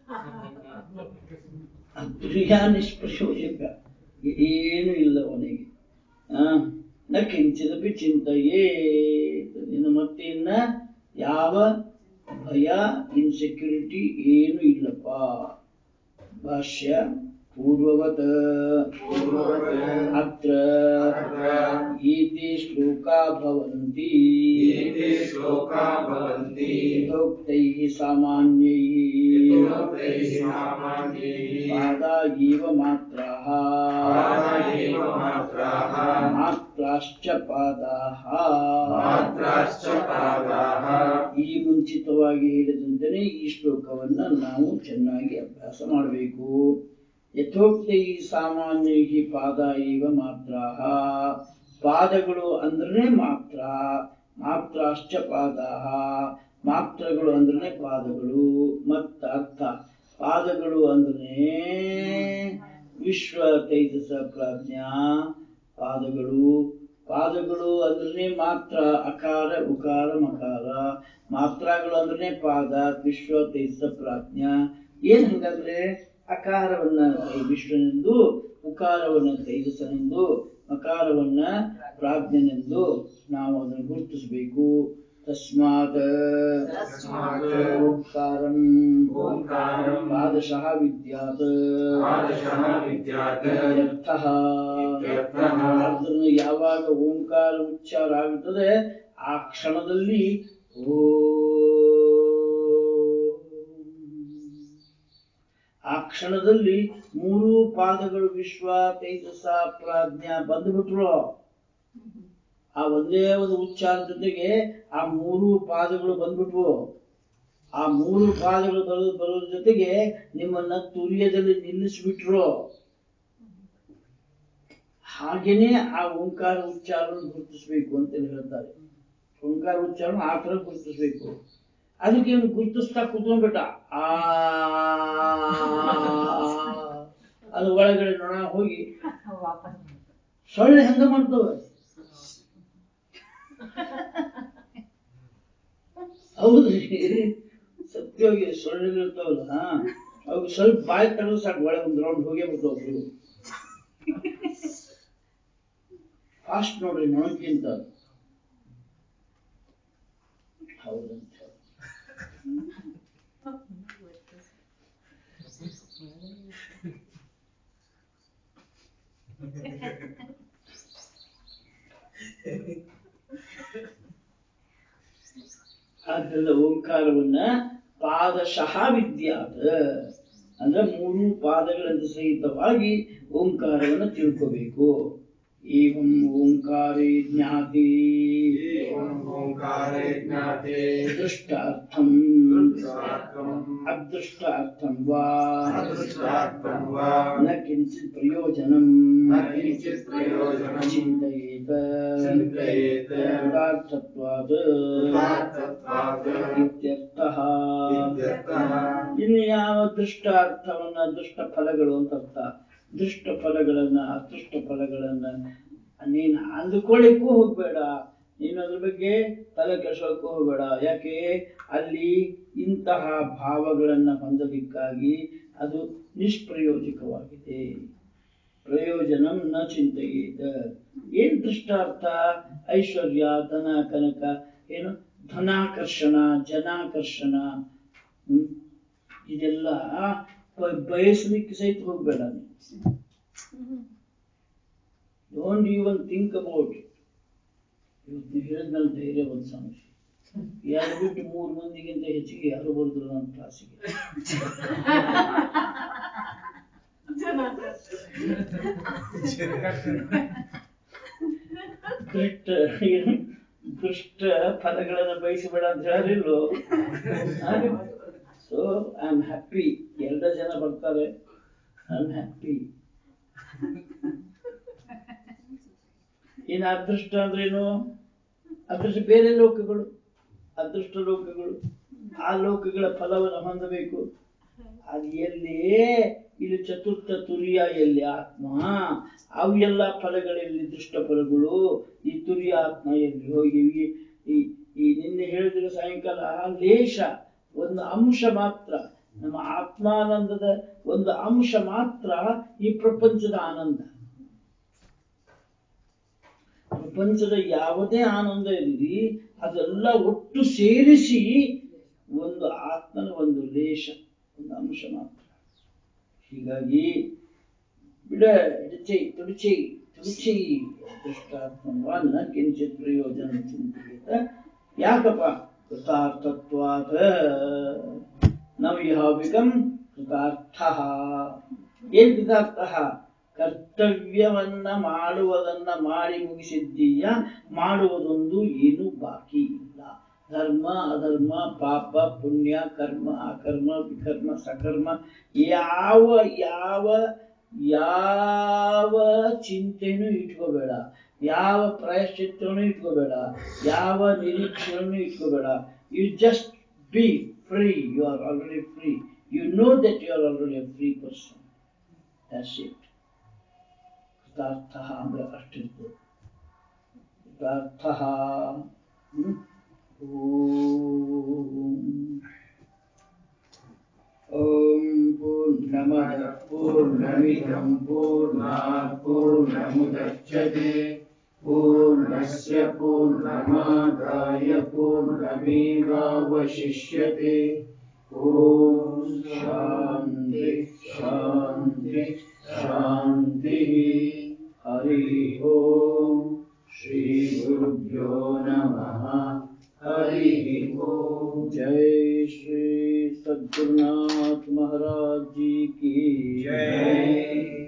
ತುರಿಯ ನಿಷ್ಪ್ರಯೋಜಕ ಏನು ಇಲ್ಲ ಅವನಿಗೆ ಆ, ನ ಕಿಂಚಿದಪಿ ಚಿಂತೆಯೇ ಇನ್ನು ಮತ್ತೆ ಇನ್ನ ಯಾವ ಭಯ ಇನ್ಸೆಕ್ಯೂರಿಟಿ ಏನು ಇಲ್ಲಪ್ಪ ಭಾಷ್ಯ पूर्ववत् पूर्ववत् अत्र अत्र इति श्लोका भवन्ति इति श्लोका भवन्ति यथोक्तैः सामान्यैः यथोक्तैः सामान्यैः पादा एव मात्राः पादा एव मात्राः मात्राश्च पाದಾः ಮಾತ್ರಾಶ್ಚ ಪಾದಾः ಈ ಮುಂಚಿತವಾಗಿ ಹೇಳಿದಂತೆಯೇ ಈ ಶ್ಲೋಕವನ್ನ ನಾವು ಚೆನ್ನಾಗಿ ಅಭ್ಯಾಸ ಮಾಡಬೇಕು ಯಥೋಕ್ತೈ ಸಾಮಾನ್ಯ ಪಾದ ಇವ ಮಾತ್ರ ಪಾದಗಳು ಅಂದ್ರೆ ಮಾತ್ರ ಮಾತ್ರಾಶ್ಚ ಪಾದ ಮಾತ್ರಗಳು ಅಂದ್ರೆ ಪಾದಗಳು ಮತ್ತ ಅರ್ಥ ಪಾದಗಳು ಅಂದ್ರೆ ವಿಶ್ವ ತೈಜಸ ಪ್ರಾಜ್ಞಾ ಪಾದಗಳು ಪಾದಗಳು ಅಂದ್ರೆ ಮಾತ್ರ ಅಕಾರ ಉಕಾರ ಮಕಾರ ಮಾತ್ರಗಳು ಅಂದ್ರೆ ಪಾದ ವಿಶ್ವ ತೈಜಸ ಪ್ರಾಜ್ಞಾ ಏನ್ ಹಂಗಂದ್ರೆ ಅಕಾರವನ್ನ ವಿಶ್ವನೆಂದು ಉಕಾರವನ್ನ ತೈಜಸನೆಂದು ಮಕಾರವನ್ನ ಪ್ರಾಜ್ಞನೆಂದು ನಾವು ಅದನ್ನು ಗುರುತಿಸಬೇಕು ತಸ್ಮಾತ್ ತಸ್ಮಾತ್ ಓಂಕಾರಂ ಓಂಕಾರಂ ಪಾದಶಃ ವಿದ್ಯಾತ್ ಪಾದಶಃ ವಿದ್ಯಾತ್ ಇತ್ಯರ್ಥಃ. ಇತ್ಯರ್ಥಃ. ಆದ್ದರಿಂದ ಯಾವಾಗ ಓಂಕಾರ ಉಚ್ಚಾರ ಆಗುತ್ತದೆ ಆ ಕ್ಷಣದಲ್ಲಿ ಓ ಆ ಕ್ಷಣದಲ್ಲಿ ಮೂರು ಪಾದಗಳು ವಿಶ್ವ ತೈಜಸ ಪ್ರಾಜ್ಞಾ ಬಂದ್ಬಿಟ್ರು ಆ ಒಂದೇ ಒಂದು ಉಚ್ಚಾರ ಜೊತೆಗೆ ಆ ಮೂರು ಪಾದಗಳು ಬಂದ್ಬಿಟ್ವು ಆ ಮೂರು ಪಾದಗಳು ಬರೋದು ಬರೋದ್ರ ಜೊತೆಗೆ ನಿಮ್ಮನ್ನ ತುರ್ಯದಲ್ಲಿ ನಿಲ್ಲಿಸ್ಬಿಟ್ರು ಹಾಗೇನೆ ಆ ಓಂಕಾರ ಉಚ್ಚಾರ ಗುರುತಿಸ್ಬೇಕು ಅಂತ ಹೇಳ್ತಾರೆ ಓಂಕಾರ ಉಚ್ಚಾರ ಆ ತರ ಗುರುತಿಸ್ಬೇಕು ಅದಕ್ಕೆ ಇವನು ಗುರುತಿಸ್ತಾ ಕೂತ್ಕೊಂಡ್ಬಿಟ್ಟ ಆ ಅದು ಒಳಗಡೆ ನೊಣ ಹೋಗಿ ವಾಪಸ್ ಸೊಳ್ಳೆ ಹಂಗ ಮಾಡ್ತವೆ ಹೌದ್ರಿ ಸತ್ಯವಾಗಿ ಸೊಳ್ಳೆಗಳು ಇರ್ತಾವಲ್ಲ ಅವು ಸ್ವಲ್ಪ ಬಾಯಿ ತೆಗೆದು ಸಾಕು ಒಳಗೆ ಒಂದು ರೌಂಡ್ ಹೋಗೇ ಬರ್ತಾವ ಫಾಸ್ಟ್ ನೋಡ್ರಿ ನೊಣಕ್ಕಿಂತ ಹೌದಂತ ಆದ್ದರಿಂದ ಓಂಕಾರವನ್ನ ಪಾದಶಃ ವಿದ್ಯಾತ ಅಂದ್ರೆ ಮೂರು ಪಾದಗಳಿಂದ ಸಹಿತವಾಗಿ ಓಂಕಾರವನ್ನ ತಿಳ್ಕೋಬೇಕು ಏವಂ ಓಂಕಾರೇ ಜ್ಞಾತಿ ಏವಂ ಓಂಕಾರೇ ಜ್ಞಾತೆ ದೃಷ್ಟಾರ್ಥಂ ದೃಷ್ಟಾರ್ಥಂ ಅದೃಷ್ಟ ಅರ್ಥಂ ವಾ ಅದೃಷ್ಟಾರ್ಥಂ ವಾ ನ ಕಿಂಚಿತ್ ಪ್ರಯೋಜನಂ ನ ಕಿಂಚಿತ್ ಪ್ರಯೋಜನಂ ಚಿಂತಯೇತ ಚಿಂತಯೇತ್ ಕೃತಾರ್ಥತ್ವಾತ್ ಕೃತಾರ್ಥತ್ವಾತ್ ಇತ್ಯರ್ಥಃ ಇತ್ಯರ್ಥಃ. ಇನ್ನು ಯಾವ ದುಷ್ಟ ಅರ್ಥವನ್ನ ದುಷ್ಟ ಫಲಗಳು ಅಂತ ಅರ್ಥ ದುಷ್ಟ ಫಲಗಳನ್ನ ಅದೃಷ್ಟ ಫಲಗಳನ್ನ ನೀನು ಅಂದುಕೊಳ್ಳಿಕ್ಕೂ ಹೋಗ್ಬೇಡ ನೀನು ಅದ್ರ ಬಗ್ಗೆ ತಲೆ ಕೆಡಿಸೋಕ್ಕೂ ಹೋಗ್ಬೇಡ ಯಾಕೆ ಅಲ್ಲಿ ಇಂತಹ ಭಾವಗಳನ್ನ ಹೊಂದಲಿಕ್ಕಾಗಿ ಅದು ನಿಷ್ಪ್ರಯೋಜಕವಾಗಿದೆ ಪ್ರಯೋಜನಂ ನ ಚಿಂತೆಯೇತ ಏನ್ ದೃಷ್ಟಾರ್ಥ ಐಶ್ವರ್ಯ ಧನ ಕನಕ ಏನು ಧನಾಕರ್ಷಣ ಜನಾಕರ್ಷಣ ಹ್ಮ್? ಇದೆಲ್ಲ ಬ- ಬಯಸ್ಲಿಕ್ಕೆ ಸಹಿತ ಹೋಗ್ಬೇಡ don't even think about it ಇವತ್ತು ನೀವು ಹೇಳಿದ್ಮೇಲೆ ಧೈರ್ಯ ಒಂದು ಸಮಸ್ಯೆ ಎರಡು ಬಿಟ್ಟು ಮೂರು ಮಂದಿಗಿಂತ ಹೆಚ್ಚಿಗೆ ಯಾರು ಬರುದಿಲ್ಲ ನನ್ನ ಕ್ಲಾಸಿಗೆ ದುಷ್ಟ ಏನು ದುಷ್ಟ ಫಲಗಳನ್ನು ಬಯಸಬೇಡ ಅಂತ ಹೇಳಿಲ್ಲೋ ಸೊ ಐ ಆಮ್ ಹ್ಯಾಪಿ ಎರಡು ಜನ ಬರ್ತಾರೆ ಐ ಆಮ್ ಹ್ಯಾಪಿ ಇನ್ನು ಅದೃಷ್ಟ ಅಂದ್ರೇನು ಅದೃಷ್ಟ ಬೇರೆ ಲೋಕಗಳು ಅದೃಷ್ಟ ಲೋಕಗಳು ಆ ಲೋಕಗಳ ಫಲವನ್ನು ಹೊಂದಬೇಕು ಅದು ಎಲ್ಲಿ ಇಲ್ಲಿ ಚತುರ್ಥ ತುರಿಯ ಎಲ್ಲಿ ಆತ್ಮ ಅವು ಎಲ್ಲ ಫಲಗಳಲ್ಲಿ ದುಷ್ಟ ಫಲಗಳು ಈ ತುರಿಯ ಆತ್ಮ ಎಲ್ಲಿ ಹೋಗಿ ಈ- ಈ ಈ ನಿನ್ನೆ ಹೇಳಿದ್ರೆ ಸಾಯಂಕಾಲ ಲೇಷ ಒಂದು ಅಂಶ ಮಾತ್ರ ನಮ್ಮ ಆತ್ಮಾನಂದದ ಒಂದು ಅಂಶ ಮಾತ್ರ ಈ ಪ್ರಪಂಚದ ಆನಂದ ಪ್ರಪಂಚದ ಯಾವುದೇ ಆನಂದ ಇರಲಿ ಅದೆಲ್ಲ ಒಟ್ಟು ಸೇರಿಸಿ ಒಂದು ಆತ್ಮನ ಒಂದು ಲೇಷ ಒಂದು ಅಂಶ ಮಾತ್ರ ಹೀಗಾಗಿ ಬಿಡ ಇಡಚಿ ತುಡಿಚಿ ತುಡಿಚಿ ದೃಷ್ಟಾರ್ಥವನ್ನ ಕಿಂಚಿತ್ ಪ್ರಯೋಜನ ಚಿಂತೆಯತ ಯಾಕಪ್ಪ ಕೃತಾರ್ಥತ್ವಾದ now you have become kritartha ಏನ್ ಕೃತಾರ್ಥ ಕರ್ತವ್ಯವನ್ನ ಮಾಡುವುದನ್ನ ಮಾಡಿ ಮುಗಿಸಿದ್ದೀಯ ಮಾಡುವುದೊಂದು ಏನು ಬಾಕಿ ಇಲ್ಲ ಧರ್ಮ ಅಧರ್ಮ ಪಾಪ ಪುಣ್ಯ ಕರ್ಮ ಅಕರ್ಮ ವಿಕರ್ಮ ಸಕರ್ಮ ಯಾವ ಯಾವ ಯಾವ ಚಿಂತೆನೂ ಇಟ್ಕೋಬೇಡ ಯಾವ ಪ್ರಾಯಶ್ಚಿತ್ತನೂ ಇಟ್ಕೋಬೇಡ ಯಾವ ನಿರೀಕ್ಷೆಯನ್ನು ಇಟ್ಕೋಬೇಡ you just be free you are already free you know that you are already a free person that's it kritartha ಅಂದ್ರೆ ಅಷ್ಟಿರ್ತದೆ ಕೃತಾರ್ಥ ಹ್ಮ್? ಓಂ ಓಂ ಪೂರ್ಣಮದ ಪೂರ್ಣಮಿದಂ ಪೂರ್ಣಾತ್ ಪೂರ್ಣಮುದಚ್ಯತೆ पूर्णस्य पूर्णमादाय पूर्णमेवावशिष्यते ॐ शान्ति शान्ति शान्तिः हरिः ॐ श्रीगुरुभ्यो नमः हरिः ॐ जय श्री सद्गुरुनाथ महाराज जी की जय।